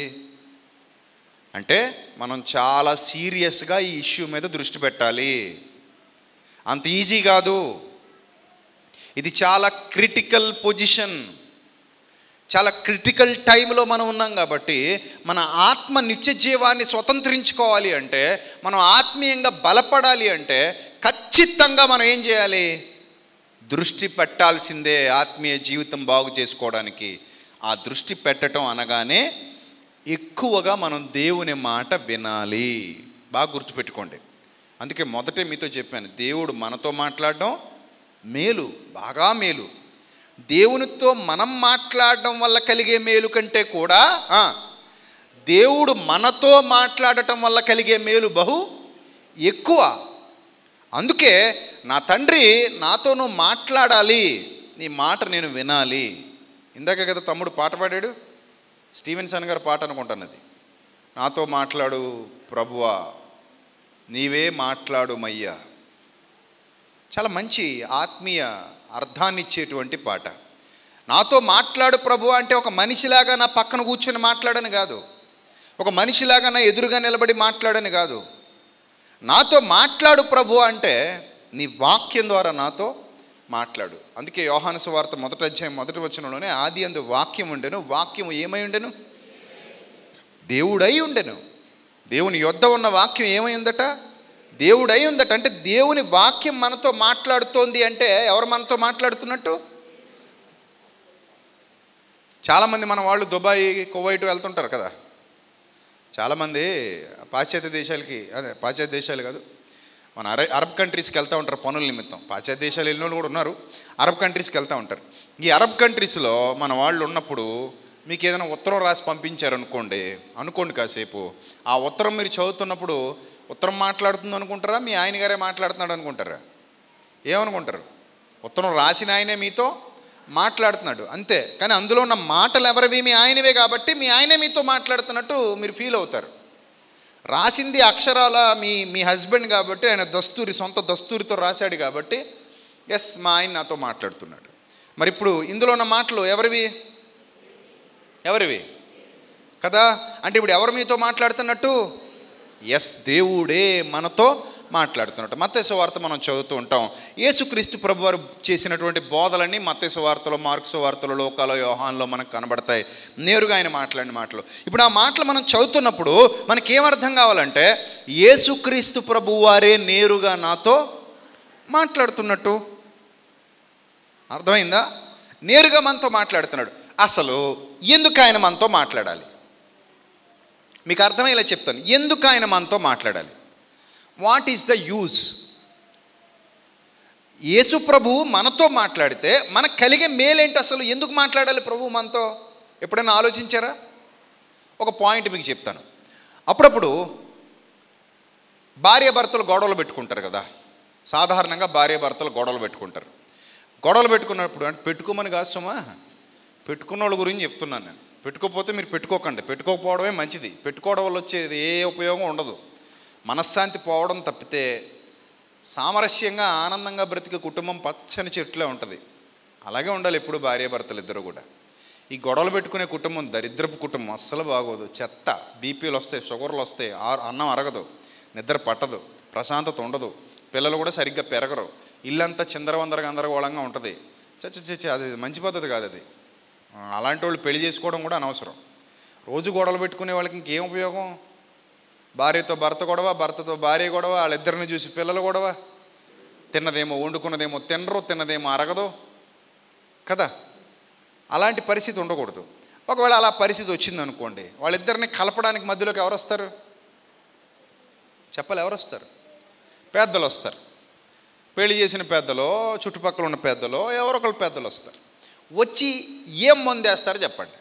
అంటే మనం చాలా సీరియస్గా ఈ ఇష్యూ మీద దృష్టి పెట్టాలి అంత ఈజీ కాదు ఇది చాలా క్రిటికల్ పొజిషన్ చాలా క్రిటికల్ టైంలో మనం ఉన్నాం కాబట్టి మన ఆత్మ నిత్య జీవాన్ని స్వతంత్రించుకోవాలి అంటే మనం ఆత్మీయంగా బలపడాలి అంటే ఖచ్చితంగా మనం ఏం చేయాలి దృష్టి పెట్టాల్సిందే ఆత్మీయ జీవితం బాగు చేసుకోవడానికి ఆ దృష్టి పెట్టడం అనగానే ఎక్కువగా మనం దేవుని మాట వినాలి బాగా గుర్తుపెట్టుకోండి అందుకే మొదటే మీతో చెప్పాను దేవుడు మనతో మాట్లాడడం మేలు బాగా మేలు దేవునితో మనం మాట్లాడడం వల్ల కలిగే మేలు కంటే కూడా ఆ, దేవుడు మనతో మాట్లాడటం వల్ల కలిగే మేలు బహు ఎక్కువ అందుకే నా తండ్రి నాతో నువ్వు మాట్లాడాలి నీ మాట నేను వినాలి ఇందాక కదా తమ్ముడు పాట పాడాడు స్టీవెన్సన్ గారు పాట అనుకుంటున్నది నాతో మాట్లాడు ప్రభువా నీవే మాట్లాడు మయ్యా చాలా మంచి ఆత్మీయ అర్థాన్ని ఇచ్చేటువంటి పాట నాతో మాట్లాడు ప్రభు అంటే ఒక మనిషిలాగా నా పక్కన కూర్చొని మాట్లాడని కాదు ఒక మనిషిలాగా నా ఎదురుగా నిలబడి మాట్లాడని కాదు నాతో మాట్లాడు ప్రభు అంటే నీ వాక్యం ద్వారా నాతో మాట్లాడు అందుకే యోహాను సువార్త మొదటి అధ్యాయం మొదటి వచనంలోనే ఆది అందు వాక్యం ఉండెను వాక్యం ఏమై ఉండెను దేవుడై ఉండెను దేవుని యొద్ద ఉన్న వాక్యం ఏమై ఉందట దేవుడై ఉందట అంటే దేవుని వాక్యం మనతో మాట్లాడుతోంది అంటే ఎవరు మనతో మాట్లాడుతున్నట్టు చాలామంది మన వాళ్ళు దుబాయ్ కువైట్ వెళ్తుంటారు కదా చాలామంది పాశ్చాత్య దేశాలకి అదే పాశ్చాత్య దేశాలు కాదు మన అర అరబ్ కంట్రీస్కి వెళ్తూ ఉంటారు పనుల నిమిత్తం పాశ్చాత్య దేశాలు వెళ్ళిన వాళ్ళు కూడా ఉన్నారు అరబ్ కంట్రీస్కి వెళ్తూ ఉంటారు ఈ అరబ్ కంట్రీస్లో మన వాళ్ళు ఉన్నప్పుడు మీకు ఏదైనా ఉత్తరం రాసి పంపించారు అనుకోండి అనుకోండి కాసేపు ఆ ఉత్తరం మీరు చదువుతున్నప్పుడు ఉత్తరం మాట్లాడుతుంది అనుకుంటారా మీ ఆయన గారే మాట్లాడుతున్నాడు అనుకుంటారా ఏమనుకుంటారు ఉత్తరం రాసిన ఆయనే మీతో మాట్లాడుతున్నాడు అంతే కానీ అందులో ఉన్న మాటలు ఎవరివి మీ ఆయనవే కాబట్టి మీ ఆయనే మీతో మాట్లాడుతున్నట్టు మీరు ఫీల్ అవుతారు రాసింది అక్షరాల మీ మీ హస్బెండ్ కాబట్టి ఆయన దస్తూరి సొంత దస్తూరితో రాశాడు కాబట్టి ఎస్ మా ఆయన నాతో మాట్లాడుతున్నాడు మరి ఇప్పుడు ఇందులో ఉన్న మాటలు ఎవరివి ఎవరివి కదా అంటే ఇప్పుడు ఎవరు మీతో మాట్లాడుతున్నట్టు ఎస్ దేవుడే మనతో మాట్లాడుతున్నట్టు మత్తేసు వార్త మనం చదువుతూ ఉంటాం యేసుక్రీస్తు ప్రభు వారు చేసినటువంటి బోధలన్నీ మత్తేసు వార్తలో మార్క్స్ వార్తలో లోకాలో యోహాన్లో మనకు కనబడతాయి నేరుగా ఆయన మాట్లాడిన మాటలు ఇప్పుడు ఆ మాటలు మనం చదువుతున్నప్పుడు మనకి ఏమర్థం కావాలంటే యేసుక్రీస్తు ప్రభు వారే నేరుగా నాతో మాట్లాడుతున్నట్టు అర్థమైందా నేరుగా మనతో మాట్లాడుతున్నాడు అసలు ఎందుకు ఆయన మనతో మాట్లాడాలి మీకు అర్థమయ్యేలా చెప్తాను ఎందుకు ఆయన మనతో మాట్లాడాలి what is the use Yesu ప్రభువు మనతో మాట్లాడితే మనకు కలిగే మేలేంటి అసలు ఎందుకు మాట్లాడాలి ప్రభువు మనతో ఎప్పుడైనా ఆలోచించారా ఒక పాయింట్ మీకు చెప్తాను అప్పుడప్పుడు భార్య భర్తలు గొడవలు పెట్టుకుంటారు కదా సాధారణంగా భార్య భర్తలు గొడవలు పెట్టుకుంటారు గొడవలు పెట్టుకున్నప్పుడు అంటే పెట్టుకోమని కాదు సుమా పెట్టుకున్న వాళ్ళ గురించి చెప్తున్నాను నేను పెట్టుకోకపోతే మీరు పెట్టుకోకండి పెట్టుకోకపోవడమే మంచిది పెట్టుకోవడం వల్ల వచ్చేది ఏ ఉపయోగం ఉండదు మనశ్శాంతి పోవడం తప్పితే సామరస్యంగా ఆనందంగా బ్రతికే కుటుంబం పచ్చని చెట్లే ఉంటుంది అలాగే ఉండాలి ఎప్పుడు భార్యాభర్తలు ఇద్దరు కూడా ఈ గొడవలు పెట్టుకునే కుటుంబం దరిద్రపు కుటుంబం అస్సలు బాగోదు చెత్త బీపీలు వస్తాయి షుగర్లు వస్తాయి ఆ- అన్నం అరగదు నిద్ర పట్టదు ప్రశాంతత ఉండదు పిల్లలు కూడా సరిగ్గా పెరగరు ఇల్లంతా చిందరవందర గందరగోళంగా ఉంటుంది చచ్చ చచ్చ అది మంచి పద్ధతి కాదు అది ఆ, అలాంటి వాళ్ళు పెళ్లి చేసుకోవడం కూడా అనవసరం రోజు గొడవలు పెట్టుకునే వాళ్ళకి ఇంకేం ఉపయోగం భార్యతో భర్త గొడవ భర్తతో భార్య గొడవ వాళ్ళిద్దరిని చూసి పిల్లలు గొడవ తిన్నదేమో వండుకున్నదేమో తినరు తిన్నదేమో అరగదు కదా అలాంటి పరిస్థితి ఉండకూడదు ఒకవేళ అలా పరిస్థితి వచ్చింది అనుకోండి వాళ్ళిద్దరిని కలపడానికి మధ్యలోకి ఎవరు వస్తారు చెప్పాలి ఎవరు వస్తారు పెద్దలు వస్తారు పెళ్లి చేసిన పెద్దలో చుట్టుపక్కల ఉన్న పెద్దలో ఎవరో ఒకరు పెద్దలు వస్తారు వచ్చి ఏం మందేస్తారు చెప్పండి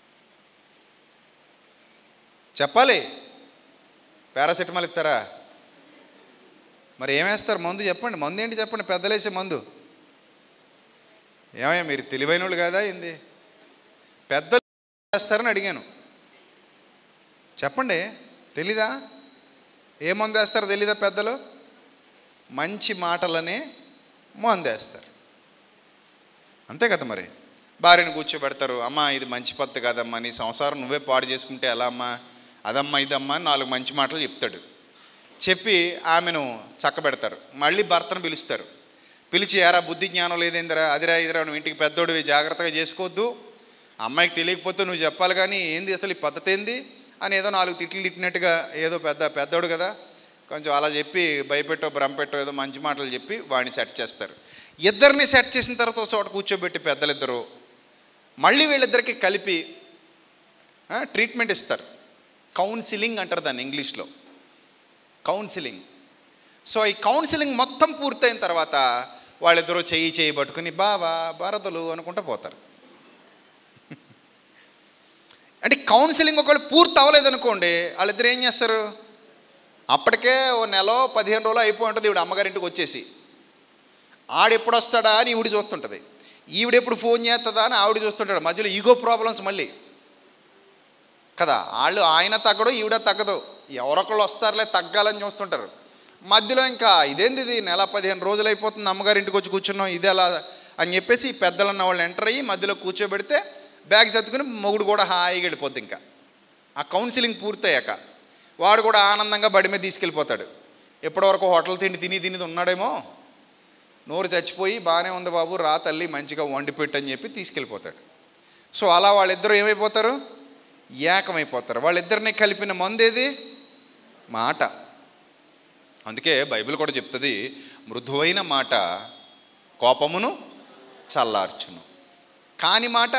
చెప్పాలి పారాసెటమాల్ ఇస్తారా మరి ఏమేస్తారు మందు చెప్పండి మందు ఏంటి చెప్పండి పెద్దలేసే మందు ఏమయ్యా మీరు తెలివైన వాళ్ళు కాదా ఏంది పెద్దలు వేస్తారని అడిగాను చెప్పండి తెలీదా ఏ మందు వేస్తారో తెలీదా పెద్దలు మంచి మాటలనే మందేస్తారు అంతే కదా మరి భార్యను కూర్చోబెడతారు అమ్మా ఇది మంచి పద్ధతి కాదమ్మా నీ సంసారం నువ్వే పాడు చేసుకుంటే ఎలా అమ్మా అదమ్మా ఇదమ్మా అని నాలుగు మంచి మాటలు చెప్తాడు చెప్పి ఆమెను చక్కబెడతారు మళ్ళీ భర్తను పిలుస్తారు పిలిచి ఎరా బుద్ధి జ్ఞానం లేదేందిరా అదిరా ఇదిరా నువ్వు ఇంటికి పెద్దోడివి జాగ్రత్తగా చేసుకోవద్దు అమ్మాయికి తెలియకపోతే నువ్వు చెప్పాలి కానీ ఏంది అసలు ఈ పద్ధతి ఏంది అని ఏదో నాలుగు తిట్లు తిట్టినట్టుగా ఏదో పెద్ద పెద్దోడు కదా కొంచెం అలా చెప్పి భయపెట్టో భ్రమపెట్టో ఏదో మంచి మాటలు చెప్పి వాడిని సెట్ చేస్తారు ఇద్దరిని సెట్ చేసిన తర్వాత ఒక చోట కూర్చోబెట్టి పెద్దలిద్దరు మళ్ళీ వీళ్ళిద్దరికి కలిపి ఆ, ట్రీట్మెంట్ ఇస్తారు కౌన్సిలింగ్ అంటారు దాన్ని ఇంగ్లీష్లో కౌన్సిలింగ్ సో ఈ కౌన్సిలింగ్ మొత్తం పూర్తయిన తర్వాత వాళ్ళిద్దరూ చెయ్యి చేయి పట్టుకుని బావా భారతలు అనుకుంటూ పోతారు అంటే కౌన్సిలింగ్ ఒకవేళ పూర్తి అవ్వలేదు అనుకోండి వాళ్ళిద్దరు ఏం చేస్తారు అప్పటికే ఓ నెల పదిహేను రోజులు అయిపోయి ఉంటుంది ఈవిడ అమ్మగారింటికి వచ్చేసి ఆడెప్పుడు వస్తాడా అని ఈవిడ చూస్తుంటుంది ఈవిడెప్పుడు ఫోన్ చేస్తుందా అని ఆవిడ చూస్తుంటాడు మధ్యలో ఈగో ప్రాబ్లమ్స్ మళ్ళీ కదా వాళ్ళు ఆయన తగ్గడు ఈవిడ తగ్గదు ఎవరొకళ్ళు వస్తారులే తగ్గాలని చూస్తుంటారు మధ్యలో ఇంకా ఇదేంది ఇది నెల పదిహేను రోజులు అయిపోతుంది అమ్మగారింటికి వచ్చి కూర్చున్నాం ఇది అలా అని చెప్పేసి ఈ పెద్దలన్న వాళ్ళు ఎంటర్ అయ్యి మధ్యలో కూర్చోబెడితే బ్యాగ్ సర్దుకుని మొగుడు కూడా హాయిగా వెళ్ళిపోద్ది ఇంకా ఆ కౌన్సిలింగ్ పూర్తయ్యాక వాడు కూడా ఆనందంగా బడి మీద తీసుకెళ్ళిపోతాడు ఎప్పటివరకు హోటల్ తిండి తిని తిని ఉన్నాడేమో నోరు చచ్చిపోయి బాగానే ఉంది బాబు రా తల్లి మంచిగా వండి పెట్టని చెప్పి తీసుకెళ్ళిపోతాడు సో అలా వాళ్ళిద్దరూ ఏమైపోతారు ఏకమైపోతారు వాళ్ళిద్దరిని కలిపిన మందేది మాట అందుకే బైబిల్ కూడా చెప్తుంది మృదువైన మాట కోపమును చల్లార్చును కాని మాట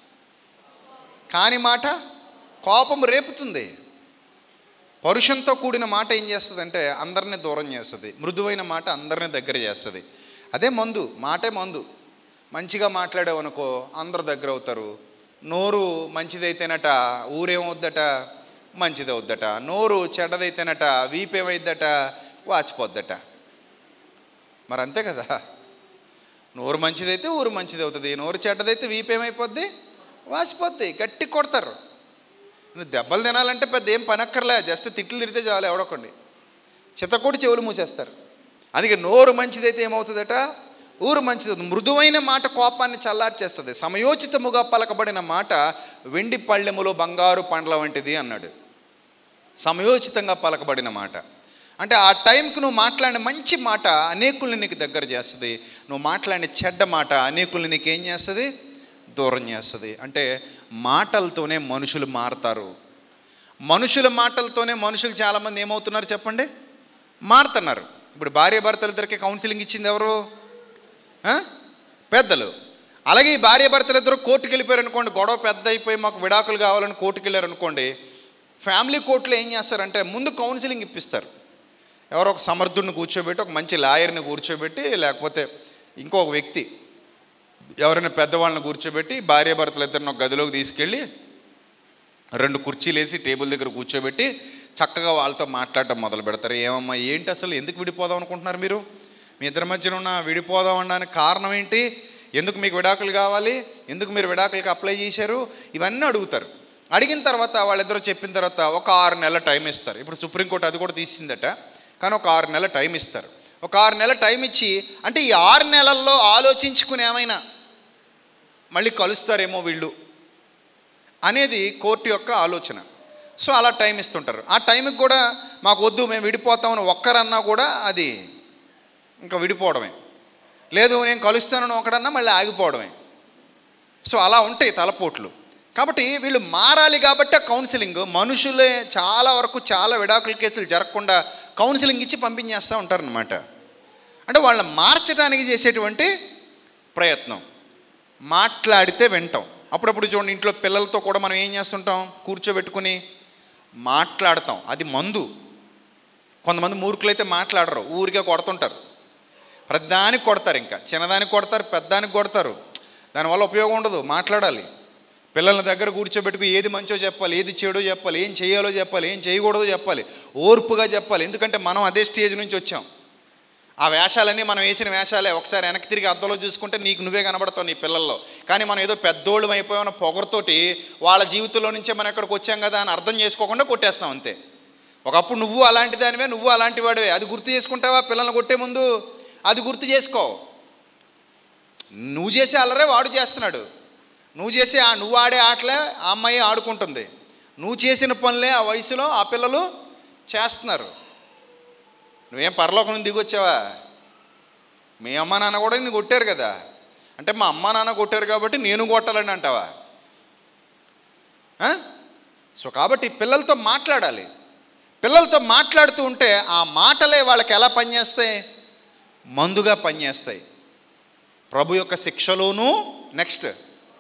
కాని మాట కోపం రేపుతుంది పరుషంతో కూడిన మాట ఏం చేస్తుంది అందరినీ దూరం చేస్తుంది మృదువైన మాట అందరినీ దగ్గర చేస్తుంది అదే మందు మాటే మందు మంచిగా మాట్లాడావు అనుకో అందరు దగ్గర అవుతారు నోరు మంచిదైతేనట ఊరేమవుద్దట మంచిది అవుద్దట నోరు చెడ్డదైతేనట వీపేమైద్దట వాచిపోద్దట మరి అంతే కదా నోరు మంచిదైతే ఊరు మంచిది అవుతుంది నోరు చెడ్డదైతే వీపేమైపోద్ది వాసిపోద్ది గట్టి కొడతారు నువ్వు దెబ్బలు తినాలంటే పెద్ద ఏం పనక్కర్లే జస్ట్ తిట్లు తిడితే చాలు ఎవడొకండి చిత్తకూడి చెవులు మూసేస్తారు అందుకే నోరు మంచిదైతే ఏమవుతుందట ఊరు మంచిది అవుతుంది. మృదువైన మాట కోపాన్ని చల్లార్చేస్తుంది సమయోచితముగా పలకబడిన మాట వెండి పళ్ళెములో బంగారు పండ్ల వంటిది అన్నాడు సమయోచితంగా పలకబడిన మాట అంటే ఆ టైంకి నువ్వు మాట్లాడిన మంచి మాట అనేకుల్ని నీకు దగ్గర చేస్తుంది నువ్వు మాట్లాడిన చెడ్డ మాట అనేకుల్ని నీకు ఏం చేస్తుంది దూరం చేస్తుంది అంటే మాటలతోనే మనుషులు మారుతారు మనుషుల మాటలతోనే మనుషులు చాలామంది ఏమవుతున్నారు చెప్పండి మారుతున్నారు ఇప్పుడు భార్య భర్తలిద్దరికి కౌన్సిలింగ్ ఇచ్చింది ఎవరు ఆ? పెద్దలు అలాగే ఈ భార్య భర్తలు ఇద్దరు కోర్టుకు వెళ్ళిపోయారు అనుకోండి గొడవ పెద్ద అయిపోయి మాకు విడాకులు కావాలని కోర్టుకు వెళ్ళారు అనుకోండి ఫ్యామిలీ కోర్టులో ఏం చేస్తారంటే ముందు కౌన్సిలింగ్ ఇప్పిస్తారు ఎవరో ఒక సమర్థుడిని కూర్చోబెట్టి ఒక మంచి లాయర్ని కూర్చోబెట్టి లేకపోతే ఇంకొక వ్యక్తి ఎవరైనా పెద్దవాళ్ళని కూర్చోబెట్టి భార్య భర్తలు ఇద్దరిని ఒక గదిలోకి తీసుకెళ్ళి రెండు కుర్చీలు వేసి టేబుల్ దగ్గర కూర్చోబెట్టి చక్కగా వాళ్ళతో మాట్లాడటం మొదలు పెడతారు ఏమమ్మా ఏంటి అసలు ఎందుకు విడిపోదాం అనుకుంటున్నారు మీరు మీ ఇద్దరి మధ్యన ఉన్న విడిపోదాం అనడానికి కారణం ఏంటి ఎందుకు మీకు విడాకులు కావాలి ఎందుకు మీరు విడాకులకి అప్లై చేశారు ఇవన్నీ అడుగుతారు అడిగిన తర్వాత వాళ్ళిద్దరూ చెప్పిన తర్వాత ఒక ఆరు నెలల టైం ఇస్తారు ఇప్పుడు సుప్రీంకోర్టు అది కూడా తీసిందట కానీ ఒక ఆరు నెలల టైం ఇస్తారు ఒక ఆరు నెలల టైం ఇచ్చి అంటే ఈ ఆరు నెలల్లో ఆలోచించుకుని ఏమైనా మళ్ళీ కలుస్తారేమో వీళ్ళు అనేది కోర్టు యొక్క ఆలోచన సో అలా టైం ఇస్తుంటారు ఆ టైంకి కూడా మాకు వద్దు మేము విడిపోతామని ఒక్కరన్నా కూడా అది ఇంకా విడిపోవడమే లేదు నేను కలుస్తానని ఒకడన్నా మళ్ళీ ఆగిపోవడమే సో అలా ఉంటాయి తలపోట్లు కాబట్టి వీళ్ళు మారాలి కాబట్టి ఆ కౌన్సిలింగ్ మనుషులే చాలా వరకు చాలా విడాకుల కేసులు జరగకుండా కౌన్సిలింగ్ ఇచ్చి పంపించేస్తూ ఉంటారనమాట అంటే వాళ్ళని మార్చడానికి చేసేటువంటి ప్రయత్నం మాట్లాడితే వింటాం అప్పుడప్పుడు చూడండి ఇంట్లో పిల్లలతో కూడా మనం ఏం చేస్తుంటాం కూర్చోబెట్టుకుని మాట్లాడతాం అది మందు కొంతమంది మూర్ఖులైతే మాట్లాడరు ఊరికే కొడుతుంటారు ప్రతిదానికి కొడతారు ఇంకా చిన్నదానికి కొడతారు పెద్దదానికి కొడతారు దానివల్ల ఉపయోగం ఉండదు మాట్లాడాలి పిల్లల దగ్గర కూర్చోబెట్టుకు ఏది మంచో చెప్పాలి ఏది చెడో చెప్పాలి ఏం చేయాలో చెప్పాలి ఏం చేయకూడదో చెప్పాలి ఓర్పుగా చెప్పాలి ఎందుకంటే మనం అదే స్టేజ్ నుంచి వచ్చాం ఆ వేషాలన్నీ మనం వేసిన వేషాలే ఒకసారి వెనక్కి తిరిగి అద్దంలో చూసుకుంటే నీకు నువ్వే కనబడతావు నీ పిల్లల్లో కానీ మనం ఏదో పెద్దోళ్ళు అయిపోయామన్న పొగరుతోటి వాళ్ళ జీవితంలో నుంచే మనం ఇక్కడికి వచ్చాం కదా అని అర్థం చేసుకోకుండా కొట్టేస్తాం అంతే ఒకప్పుడు నువ్వు అలాంటి దానివే నువ్వు అలాంటి వాడివే అది గుర్తు చేసుకుంటావా పిల్లల్ని కొట్టే ముందు అది గుర్తు చేసుకో నువ్వు చేసే అల్లరే వాడు చేస్తున్నాడు నువ్వు చేసే ఆ నువ్వు ఆడే ఆటలే ఆ అమ్మాయి ఆడుకుంటుంది నువ్వు చేసిన పనులే ఆ వయసులో ఆ పిల్లలు చేస్తున్నారు నువ్వేం పరలోకం నుంచి దిగొచ్చావా మీ అమ్మ నాన్న కూడా నిన్ను కొట్టారు కదా అంటే మా అమ్మ నాన్న కొట్టారు కాబట్టి నేను కొట్టాలని అంటావా ఆ? సో కాబట్టి పిల్లలతో మాట్లాడాలి పిల్లలతో మాట్లాడుతూ ఉంటే ఆ మాటలే వాళ్ళకి ఎలా పనిచేస్తాయి మందుగా పనిచేస్తాయి ప్రభు యొక్క శిక్షలోనూ నెక్స్ట్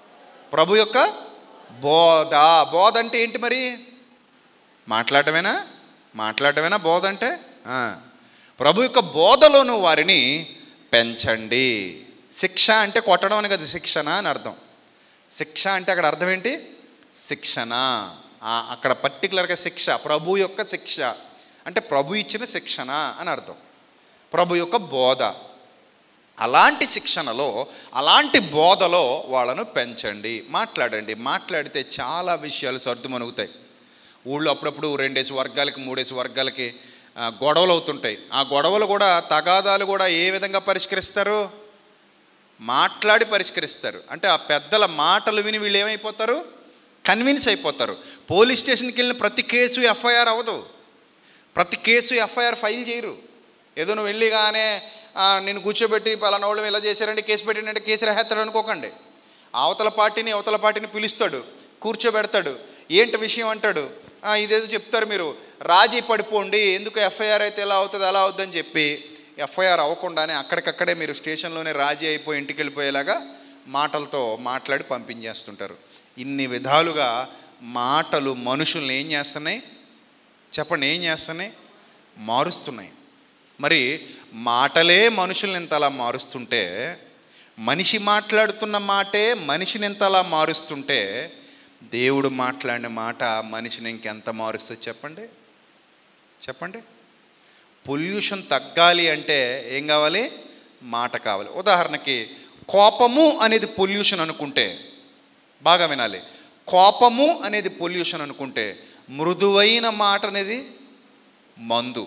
ప్రభు యొక్క బోధ బోధ అంటే ఏంటి మరి మాట్లాడటమేనా మాట్లాడటమేనా బోధ అంటే ఆ. ప్రభు యొక్క బోధలోను వారిని పెంచండి శిక్ష అంటే కొట్టడం అని కదా శిక్షణ అని అర్థం శిక్ష అంటే అక్కడ అర్థం ఏంటి శిక్షణ ఆ, అక్కడ పర్టికులర్గా శిక్ష ప్రభు యొక్క శిక్ష అంటే ప్రభు ఇచ్చిన శిక్షణ అని అర్థం ప్రభు యొక్క బోధ అలాంటి శిక్షణలో అలాంటి బోధలో వాళ్ళను పెంచండి మాట్లాడండి మాట్లాడితే చాలా విషయాలు సర్దుమణుగుతాయి ఊళ్ళో అప్పుడప్పుడు రెండేసి వర్గాలకి మూడేసి వర్గాలకి ఆ, గొడవలు అవుతుంటాయి ఆ గొడవలు కూడా తగాదాలు కూడా ఏ విధంగా పరిష్కరిస్తారు మాట్లాడి పరిష్కరిస్తారు అంటే ఆ పెద్దల మాటలు విని వీళ్ళు ఏమైపోతారు కన్విన్స్ అయిపోతారు పోలీస్ స్టేషన్కి వెళ్ళిన ప్రతి కేసు ఎఫ్ఐఆర్ అవ్వదు ప్రతి కేసు ఎఫ్ఐఆర్ ఫైల్ చేయరు ఏదో నువ్వు వెళ్ళిగానే "ఆ, నేను కూర్చోబెట్టి పలానా వాళ్ళు ఇలా చేశారంటే కేసు పెట్టిందంటే కేసు రాహేస్తాడు అనుకోకండి అవతల పార్టీని అవతల పార్టీని పిలుస్తాడు కూర్చోబెడతాడు ఏంటి విషయం అంటాడు "ఆ, ఇదేదో చెప్తారు మీరు రాజీ పడిపోండి ఎందుకు ఎఫ్ఐఆర్ అయితే ఎలా అవుతుంది అలా అవుతుందని చెప్పి ఎఫ్ఐఆర్ అవ్వకుండానే అక్కడికక్కడే మీరు స్టేషన్లోనే రాజీ అయిపోయి ఇంటికి వెళ్ళిపోయేలాగా మాటలతో మాట్లాడి పంపించేస్తుంటారు ఇన్ని విధాలుగా మాటలు మనుషుల్ని ఏం చేస్తున్నాయి చెప్పండి ఏం చేస్తున్నాయి మారుస్తున్నాయి మరి మాటలే మనుషుల్ని ఇంతలా మారుస్తుంటే మనిషి మాట్లాడుతున్న మాటే మనిషిని ఇంతలా మారుస్తుంటే దేవుడు మాట్లాడిన మాట మనిషిని ఇంకెంత మారుస్తుంది చెప్పండి చెప్పండి పొల్యూషన్ తగ్గాలి అంటే ఏం కావాలి మాట కావాలి ఉదాహరణకి కోపము అనేది పొల్యూషన్ అనుకుంటే బాగా వినాలి కోపము అనేది పొల్యూషన్ అనుకుంటే మృదువైన మాట అనేది మందు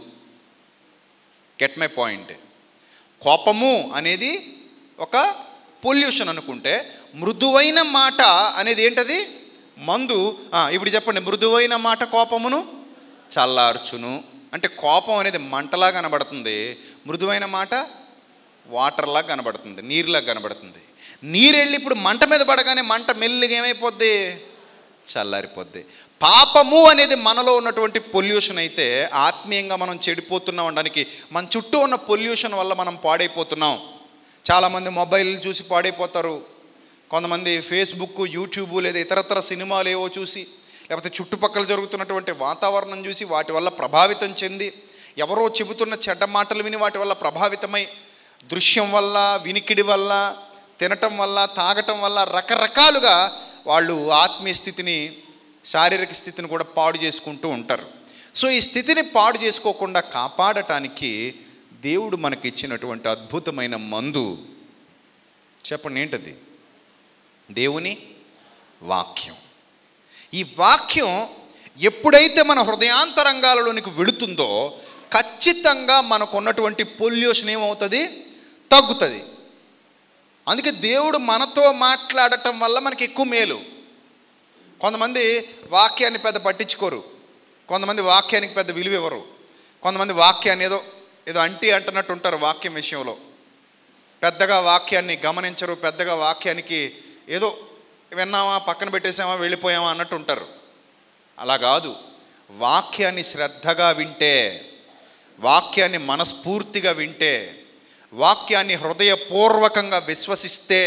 గెట్ మై పాయింట్ కోపము అనేది ఒక పొల్యూషన్ అనుకుంటే మృదువైన మాట అనేది ఏంటది మందు ఆ, ఇప్పుడు చెప్పండి మృదువైన మాట కోపమును చల్లార్చును అంటే కోపం అనేది మంటలా కనబడుతుంది మృదువైన మాట వాటర్లా కనబడుతుంది నీరులా కనబడుతుంది నీరు వెళ్ళి ఇప్పుడు మంట మీద పడగానే మంట మెల్లిగా ఏమైపోద్ది చల్లారిపోద్ది పాపము అనేది మనలో ఉన్నటువంటి పొల్యూషన్ అయితే ఆత్మీయంగా మనం చెడిపోతున్నాం అనడానికి మన చుట్టూ ఉన్న పొల్యూషన్ వల్ల మనం పాడైపోతున్నాం చాలామంది మొబైల్ చూసి పాడైపోతారు కొంతమంది ఫేస్బుక్ యూట్యూబ్ లేదా ఇతరతర సినిమాలు ఏవో చూసి లేకపోతే చుట్టుపక్కల జరుగుతున్నటువంటి వాతావరణం చూసి వాటి వల్ల ప్రభావితం చెంది ఎవరో చెబుతున్న చెడ్డ మాటలు విని వాటి వల్ల ప్రభావితమై దృశ్యం వల్ల వినికిడి వల్ల తినటం వల్ల తాగటం వల్ల రకరకాలుగా వాళ్ళు ఆత్మీయ స్థితిని శారీరక స్థితిని కూడా పాడు చేసుకుంటూ ఉంటారు సో ఈ స్థితిని పాడు చేసుకోకుండా కాపాడటానికి దేవుడు మనకి ఇచ్చినటువంటి అద్భుతమైన మందు చెప్పండి ఏంటది దేవుని వాక్యం ఈ వాక్యం ఎప్పుడైతే మన హృదయాంతరంగాలలోనికి వెళుతుందో ఖచ్చితంగా మనకున్నటువంటి పొల్యూషన్ ఏమవుతుంది తగ్గుతుంది అందుకే దేవుడు మనతో మాట్లాడటం వల్ల మనకి ఎక్కువ మేలు కొంతమంది వాక్యాన్ని పెద్ద పట్టించుకోరు కొంతమంది వాక్యానికి పెద్ద విలువ ఇవ్వరు కొంతమంది వాక్యాన్ని ఏదో ఏదో అంటి అంటున్నట్టు ఉంటారు వాక్యం విషయంలో పెద్దగా వాక్యాన్ని గమనించరు పెద్దగా వాక్యానికి ఏదో విన్నామా పక్కన పెట్టేసామా వెళ్ళిపోయామా అన్నట్టు ఉంటారు అలా కాదు వాక్యాన్ని శ్రద్ధగా వింటే వాక్యాన్ని మనస్ఫూర్తిగా వింటే వాక్యాన్ని హృదయపూర్వకంగా విశ్వసిస్తే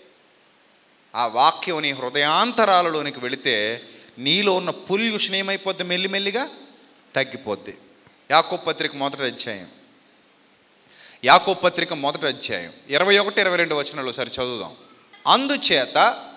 ఆ వాక్యం నీ హృదయాంతరాలలోనికి వెళితే నీలో ఉన్న పొల్యూషన్ ఏమైపోద్ది మెల్లిమెల్లిగా తగ్గిపోద్ది యాకో పత్రిక మొదటి అధ్యాయం యాకో పత్రిక మొదటి అధ్యాయం ఇరవై ఒకటి ఇరవై రెండు వచనాలు ఒకసారి చదువుదాం అందుచేత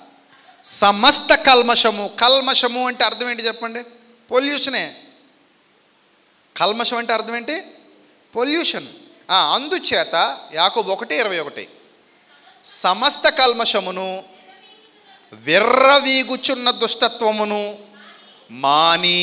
సమస్త కల్మషము కల్మషము అంటే అర్థం ఏంటి చెప్పండి పొల్యూషనే కల్మషం అంటే అర్థం ఏంటి పొల్యూషన్ ఆ, అందుచేత యాకోబు ఒకటి ఇరవై ఒకటి సమస్త కల్మషమును విర్రవీగుచున్న దుష్టత్వమును మాని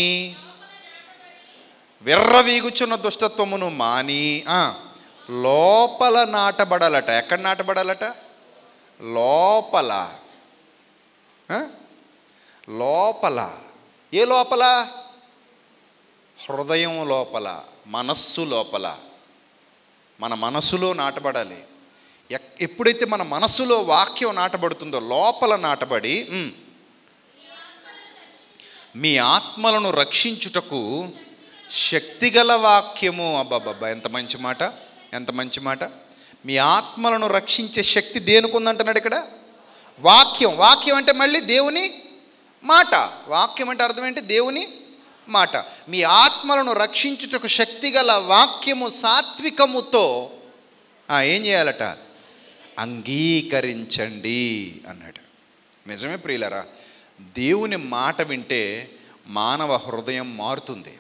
విర్రవీగుచున్న దుష్టత్వమును మాని ఆ, లోపల నాటబడాలట ఎక్కడ నాటబడాలట లోపల ఆ? లోపల ఏ లోపల హృదయం లోపల మనస్సు లోపల మన మనస్సులో నాటబడాలి ఎక్- ఎప్పుడైతే మన మనస్సులో వాక్యం నాటబడుతుందో లోపల నాటబడి ఉమ్, మీ ఆత్మలను రక్షించుటకు శక్తిగల వాక్యము అబ్బాబ్బా ఎంత మంచి మాట ఎంత మంచి మాట మీ ఆత్మలను రక్షించే శక్తి దేనికి ఉందంటున్నాడు ఇక్కడ వాక్యం వాక్యం అంటే మళ్ళీ దేవుని మాట వాక్యం అంటే అర్థం ఏంటి దేవుని మాట మీ ఆత్మలను రక్షించుటకు శక్తిగల వాక్యము సాత్వికముతో ఆ, ఏం చేయాలట అంగీకరించండి అన్నాడు నిజమే ప్రియులరా దేవుని మాట వింటే మానవ హృదయం మారుతుంది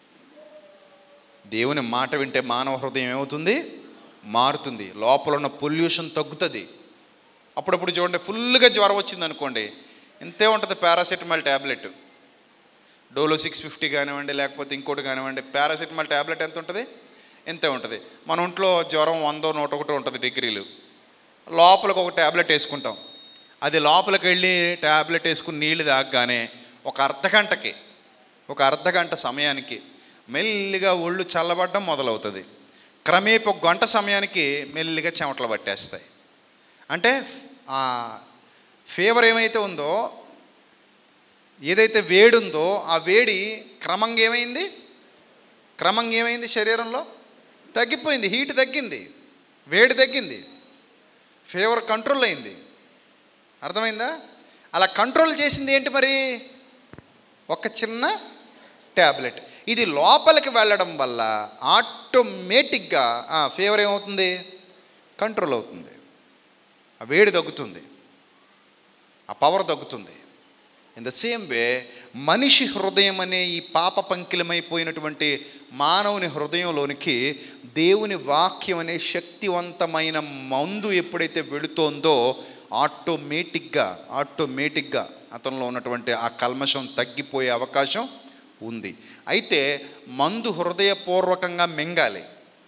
దేవుని మాట వింటే మానవ హృదయం ఏమవుతుంది మారుతుంది లోపల ఉన్న పొల్యూషన్ తగ్గుతుంది అప్పుడప్పుడు చూడండి ఫుల్గా జ్వరం వచ్చింది అనుకోండి ఇంతే ఉంటుంది paracetamol tablet Dolo six fifty కానివ్వండి లేకపోతే ఇంకోటి కానివ్వండి పారాసెటమాల్ ట్యాబ్లెట్ ఎంత ఉంటుంది ఇంతే ఉంటుంది మన ఒంట్లో జ్వరం వందో నూట ఒకటి ఉంటుంది డిగ్రీలు లోపలికి ఒక ట్యాబ్లెట్ వేసుకుంటాం అది లోపలికి వెళ్ళి ట్యాబ్లెట్ వేసుకుని నీళ్ళు తాగగానే ఒక అర్ధ గంటకి ఒక అర్ధ గంట సమయానికి మెల్లిగా ఒళ్ళు చల్లబడడం మొదలవుతుంది క్రమేపీ ఒక గంట సమయానికి మెల్లిగా చెమటలు పట్టేస్తాయి అంటే ఆ ఫీవర్ ఏమైతే ఉందో ఏదైతే వేడి ఉందో ఆ వేడి క్రమంగా ఏమైంది క్రమంగా ఏమైంది శరీరంలో తగ్గిపోయింది హీట్ తగ్గింది వేడి తగ్గింది ఫీవర్ కంట్రోల్ అయింది అర్థమైందా అలా కంట్రోల్ చేసింది ఏంటి మరి ఒక చిన్న ట్యాబ్లెట్ ఇది లోపలికి వెళ్ళడం వల్ల ఆటోమేటిక్గా ఫీవర్ ఏమవుతుంది కంట్రోల్ అవుతుంది ఆ వేడి తగ్గుతుంది ఆ పవర్ తగ్గుతుంది ఇన్ ద సేమ్ వే మనిషి హృదయం అనే ఈ పాప పంకిలమైపోయినటువంటి మానవుని హృదయంలోనికి దేవుని వాక్యం అనే శక్తివంతమైన మందు ఎప్పుడైతే వెళుతోందో ఆటోమేటిక్గా ఆటోమేటిక్గా అతనిలో ఉన్నటువంటి ఆ కల్మషం తగ్గిపోయే అవకాశం ఉంది అయితే మందు హృదయపూర్వకంగా మింగాలి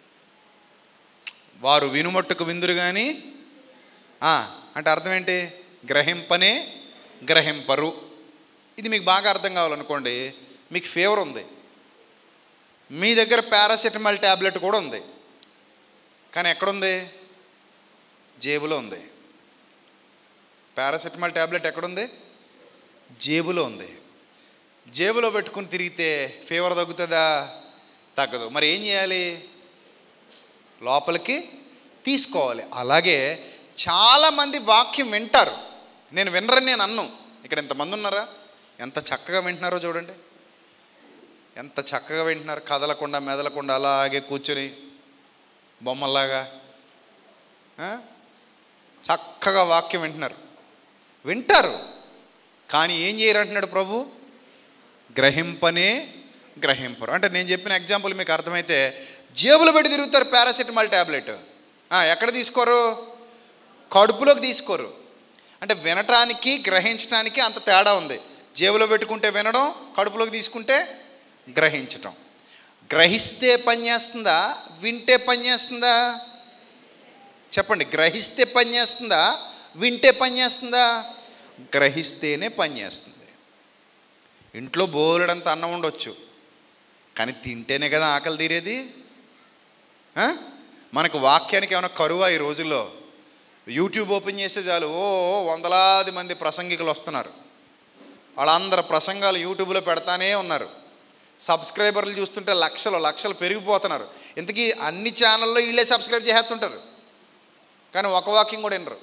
వారు వినుమట్టుకు విందురు కానీ అంటే అర్థం ఏంటి గ్రహింపనే గ్రహింపరు ఇది మీకు బాగా అర్థం కావాలనుకోండి మీకు ఫీవర్ ఉంది మీ దగ్గర పారాసెటమాల్ ట్యాబ్లెట్ కూడా ఉంది కానీ ఎక్కడుంది జేబులో ఉంది పారాసెటమాల్ ట్యాబ్లెట్ ఎక్కడుంది జేబులో ఉంది జేబులో పెట్టుకుని తిరిగితే ఫీవర్ తగ్గుతుందా తగ్గదు మరి ఏం చేయాలి లోపలికి తీసుకోవాలి అలాగే చాలామంది వాక్యం వింటారు నేను వినరని నేను అన్ను ఇక్కడ ఎంతమంది ఉన్నారా ఎంత చక్కగా వింటున్నారో చూడండి ఎంత చక్కగా వింటున్నారు కదలకుండా మెదలకుండా అలాగే కూర్చొని బొమ్మల్లాగా ఆ? చక్కగా వాక్యం వింటున్నారు వింటారు కానీ ఏం చేయరు అంటున్నాడు ప్రభు గ్రహింపనే గ్రహింపరు అంటే నేను చెప్పిన ఎగ్జాంపుల్ మీకు అర్థమైతే జేబులో పెట్టి తిరుగుతారు పారాసెటమాల్ ట్యాబ్లెట్ ఆ, ఎక్కడ తీసుకోరు కడుపులోకి తీసుకోరు అంటే వినటానికి గ్రహించడానికి అంత తేడా ఉంది జేబులో పెట్టుకుంటే వినడం కడుపులోకి తీసుకుంటే గ్రహించటం గ్రహిస్తే పని చేస్తుందా వింటే పని చేస్తుందా చెప్పండి గ్రహిస్తే పని చేస్తుందా వింటే పని చేస్తుందా గ్రహిస్తేనే పని చేస్తుంది ఇంట్లో బోలెడంత అన్నం ఉండొచ్చు కానీ తింటేనే కదా ఆకలి తీరేది ఆ? మనకు వాక్యానికి ఏమైనా కరువా ఈ రోజుల్లో యూట్యూబ్ ఓపెన్ చేస్తే చాలు ఓ వందలాది మంది ప్రసంగికులు వస్తున్నారు వాళ్ళందరు ప్రసంగాలు యూట్యూబ్లో పెడతానే ఉన్నారు సబ్స్క్రైబర్లు చూస్తుంటే లక్షలు లక్షలు పెరిగిపోతున్నారు ఇంతకీ అన్ని ఛానల్లో వీళ్ళే సబ్స్క్రైబ్ చేస్తుంటారు కానీ ఒక వాక్యం కూడా వినరు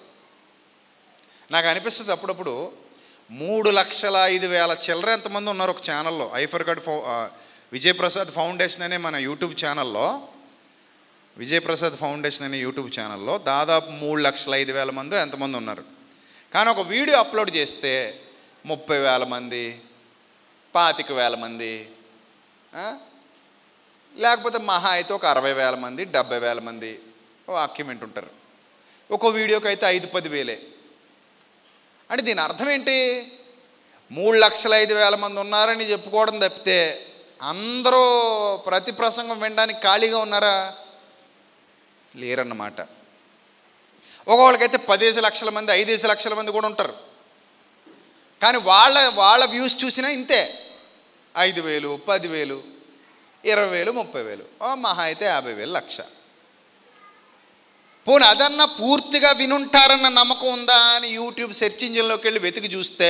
నాకు అనిపిస్తుంది అప్పుడప్పుడు మూడు లక్షల ఐదు వేల చిల్లర ఎంతమంది ఉన్నారు ఒక ఛానల్లో ఐఫర్ కార్డ్ ఫౌ ఆ, విజయప్రసాద్ ఫౌండేషన్ అనే మన యూట్యూబ్ ఛానల్లో విజయప్రసాద్ ఫౌండేషన్ అనే యూట్యూబ్ ఛానల్లో దాదాపు మూడు లక్షల ఐదు వేల మంది ఎంతమంది ఉన్నారు కానీ ఒక వీడియో అప్లోడ్ చేస్తే ముప్పై వేల మంది పాతిక వేల మంది ఆ? లేకపోతే మహా అయితే ఒక అరవై వేల మంది డెబ్బై వేల మంది వాక్యం వింటుంటారు ఒక్కో వీడియోకి అయితే ఐదు పది వేలే అంటే దీని అర్థం ఏంటి మూడు లక్షల ఐదు వేల మంది ఉన్నారని చెప్పుకోవడం తప్పితే అందరూ ప్రతి ప్రసంగం వినడానికి ఖాళీగా ఉన్నారా లేరన్నమాట ఒకళ్ళకైతే పదేసి లక్షల మంది ఐదేసి లక్షల మంది కూడా ఉంటారు కానీ వాళ్ళ వాళ్ళ వ్యూస్ చూసినా ఇంతే ఐదు వేలు పదివేలు ఇరవై వేలు ముప్పై వేలు ఓ మహా అయితే యాభై వేలు లక్ష పోనీ అదన్నా పూర్తిగా వినుంటారన్న నమ్మకం ఉందా అని యూట్యూబ్ సెర్చ్ ఇంజిన్లోకి వెళ్ళి వెతికి చూస్తే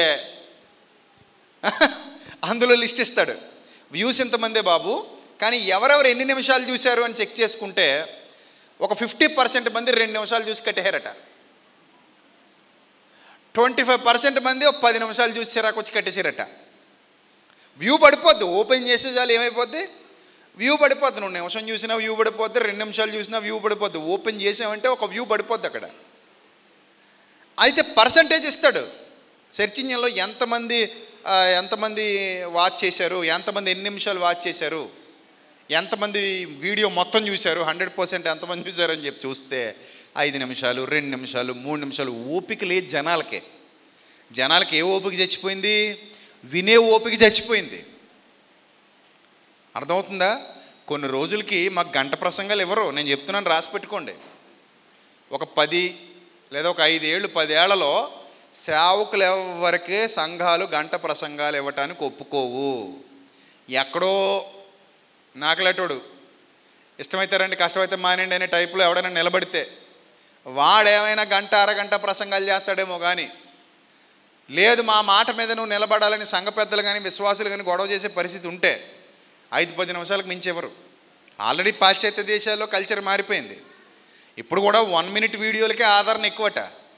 అందులో లిస్ట్ ఇస్తాడు వ్యూస్ ఎంతమందే బాబు కానీ ఎవరెవరు ఎన్ని నిమిషాలు చూశారు అని చెక్ చేసుకుంటే ఒక ఫిఫ్టీ పర్సెంట్ మంది రెండు నిమిషాలు చూసి కట్టేశారట ట్వంటీ ఫైవ్ పర్సెంట్ మంది ఒక పది నిమిషాలు చూసి చిరాకు వచ్చి కట్టేసారట వ్యూ పడిపోద్ది ఓపెన్ చేసే చాలు ఏమైపోద్ది వ్యూ పడిపోద్ది నువ్వు నిమిషం చూసినా వ్యూ పడిపోద్ది రెండు నిమిషాలు చూసినా వ్యూ పడిపోద్ది ఓపెన్ చేసామంటే ఒక వ్యూ పడిపోద్ది అక్కడ అయితే పర్సంటేజ్ ఇస్తాడు సెర్చ్ ఇంజిన్లో ఎంతమంది ఆ, ఎంతమంది వాచ్ చేశారు ఎంతమంది ఎన్ని నిమిషాలు వాచ్ చేశారు ఎంతమంది వీడియో మొత్తం చూశారు హండ్రెడ్ పర్సెంట్ ఎంతమంది చూశారు అని చెప్పి చూస్తే ఐదు నిమిషాలు రెండు నిమిషాలు మూడు నిమిషాలు ఓపిక లేదు జనాలకే జనాలకి ఏ ఓపిక చచ్చిపోయింది వినే ఓపిక చచ్చిపోయింది అర్థమవుతుందా కొన్ని రోజులకి మాకు గంట ప్రసంగాలు ఇవ్వరు నేను చెప్తున్నాను రాసి పెట్టుకోండి ఒక పది లేదా ఒక ఐదేళ్ళు పదేళ్లలో సేవకులు ఎవరికే సంఘాలు గంట ప్రసంగాలు ఇవ్వటానికి ఒప్పుకోవు ఎక్కడో నాకలేటోడు ఇష్టమైతే రండి కష్టమైతే మానేయండి అనే టైపులో ఎవడైనా నిలబడితే వాడేమైనా గంట అరగంట ప్రసంగాలు చేస్తాడేమో కానీ లేదు మా మాట మీద నువ్వు నిలబడాలని సంఘ పెద్దలు కానీ విశ్వాసులు కానీ గొడవ చేసే పరిస్థితి ఉంటే ఐదు పది నిమిషాలకు మించేవారు ఆల్రెడీ పాశ్చాత్య దేశాల్లో కల్చర్ మారిపోయింది ఇప్పుడు కూడా వన్ మినిట్ వీడియోలకే ఆదరణ ఎక్కువట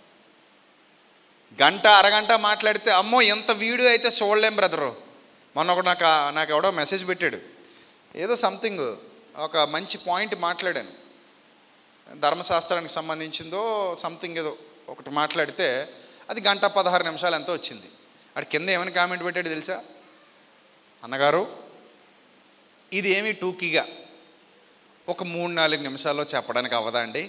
గంట అరగంట మాట్లాడితే అమ్మో ఎంత వీడియో అయితే చూడలేం బ్రదరు మొన్న ఒకడు నాకు నాకు ఎవడో మెసేజ్ పెట్టాడు ఏదో సంథింగ్ ఒక మంచి పాయింట్ మాట్లాడాను ధర్మశాస్త్రానికి సంబంధించిందో సంథింగ్ ఏదో ఒకటి మాట్లాడితే అది గంట పదహారు నిమిషాలు ఎంతో వచ్చింది అక్కడ కింద ఏమని కామెంట్ పెట్టాడు తెలుసా అన్నగారు ఇది ఏమి టూకీగా ఒక మూడు నాలుగు నిమిషాల్లో చెప్పడానికి అవ్వదా అండి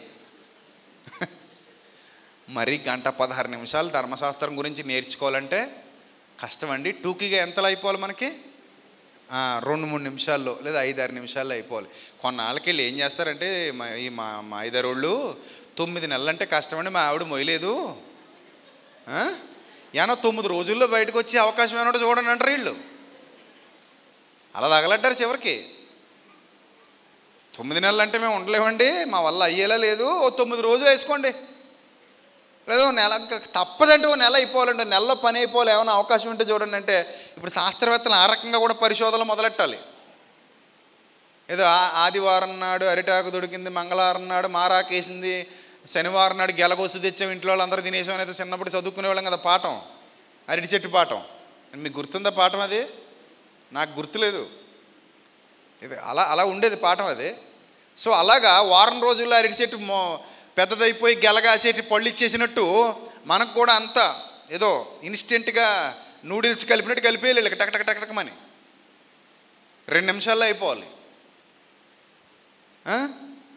మరి గంట పదహారు నిమిషాలు ధర్మశాస్త్రం గురించి నేర్చుకోవాలంటే కష్టమండి టూకీగా ఎంతలో అయిపోవాలి మనకి ఆ, రెండు మూడు నిమిషాల్లో లేదా ఐదు ఆరు నిమిషాల్లో అయిపోవాలి కొన్నాళ్ళకి వెళ్ళి ఏం చేస్తారంటే మా ఈ మా మా ఐదారు వాళ్ళు తొమ్మిది నెలలంటే కష్టమండి మా ఆవిడ మొయ్యలేదు ఆ? ఏమన్నా తొమ్మిది రోజుల్లో బయటకు వచ్చే అవకాశం ఏమన్నా చూడండి అంటారు వీళ్ళు అలా తగలడ్డారు చివరికి తొమ్మిది నెలలు అంటే మేము ఉండలేమండి మా వల్ల అయ్యేలా లేదు ఓ తొమ్మిది రోజులు వేసుకోండి లేదో నెల తప్పదంటే ఓ నెల అయిపోవాలంటే నెలలో పని అయిపోవాలి ఏమైనా అవకాశం ఉంటే చూడండి అంటే ఇప్పుడు శాస్త్రవేత్తలు ఆ రకంగా కూడా పరిశోధనలు మొదలెట్టాలి ఏదో ఆ- ఆదివారం నాడు అరిటాకు దొరికింది మంగళవారం నాడు మారాకేసింది శనివారం నాడు గెలగొస్తు తెచ్చాం ఇంట్లో వాళ్ళందరూ తినేసాం అయితే చిన్నప్పుడు చదువుకునే వాళ్ళం కదా పాఠం అరటి చెట్టు పాఠం మీకు గుర్తుందా పాఠం అది నాకు గుర్తులేదు ఇది అలా అలా ఉండేది పాఠం అది సో అలాగా వారం రోజుల్లో అరటి చెట్టు మో పెద్దదైపోయి గెలగాసేటి పళ్ళు ఇచ్చేసినట్టు మనకు కూడా అంత ఏదో ఇన్స్టెంట్గా నూడిల్స్ కలిపినట్టు కలిపేయాలి వీళ్ళకి టక్ టక్ టక్ టక్మని రెండు నిమిషాల్లో అయిపోవాలి ఆ?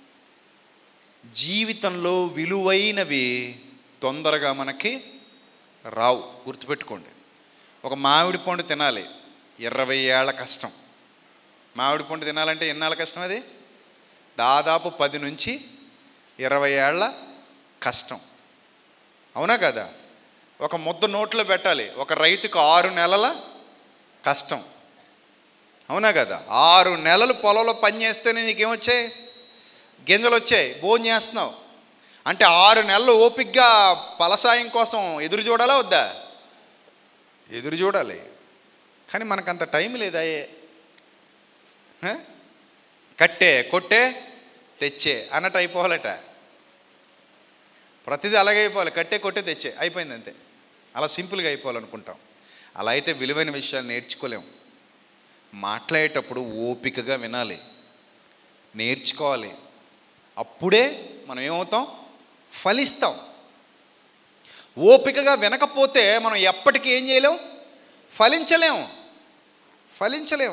జీవితంలో విలువైనవి తొందరగా మనకి రావు గుర్తుపెట్టుకోండి ఒక మామిడి పండు తినాలి ఇరవై ఏళ్ళ కష్టం మామిడి పండు తినాలంటే ఎన్నాళ్ళ కష్టం అది దాదాపు పది నుంచి ఇరవై ఏళ్ళ కష్టం అవునా కదా ఒక ముద్ద నోట్లో పెట్టాలి ఒక రైతుకు ఆరు నెలల కష్టం అవునా కదా ఆరు నెలలు పొలంలో పని చేస్తేనే నీకేమొచ్చాయి గింజలు వచ్చాయి భోజనం చేస్తున్నావు అంటే ఆరు నెలలు ఓపిగ్గా ఫలసాయం కోసం ఎదురు చూడాలా వద్దా ఎదురు చూడాలి కానీ మనకంత టైం లేదాయే హ? కట్టే కొట్టే తెచ్చే అన్నట్టు అయిపోవాలట ప్రతిదీ అలాగే అయిపోవాలి కట్టే కొట్టే తెచ్చే అయిపోయింది అంతే అలా సింపుల్గా అయిపోవాలనుకుంటాం అలా అయితే విలువైన విషయాలు నేర్చుకోలేం మాట్లాడేటప్పుడు ఓపికగా వినాలి నేర్చుకోవాలి అప్పుడే మనం ఏమవుతాం ఫలిస్తాం ఓపికగా వినకపోతే మనం ఎప్పటికీ ఏం చేయలేం ఫలించలేం ఫలించలేం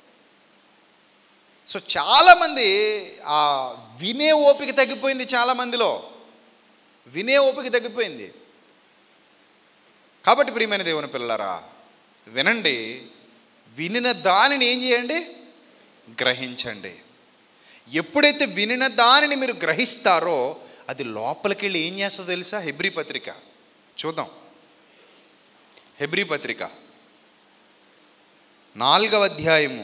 సో చాలామంది ఆ వినే ఓపిక తగ్గిపోయింది చాలామందిలో వినే ఓపిక తగ్గిపోయింది కాబట్టి ప్రియమైన దేవుని పిల్లలారా వినండి వినిన దానిని ఏం చేయండి గ్రహించండి ఎప్పుడైతే వినిన దానిని మీరు గ్రహిస్తారో అది లోపలికి వెళ్ళి ఏం చేస్తుందో తెలుసా హెబ్రి పత్రిక చూద్దాం హెబ్రి పత్రిక నాలుగవ అధ్యాయము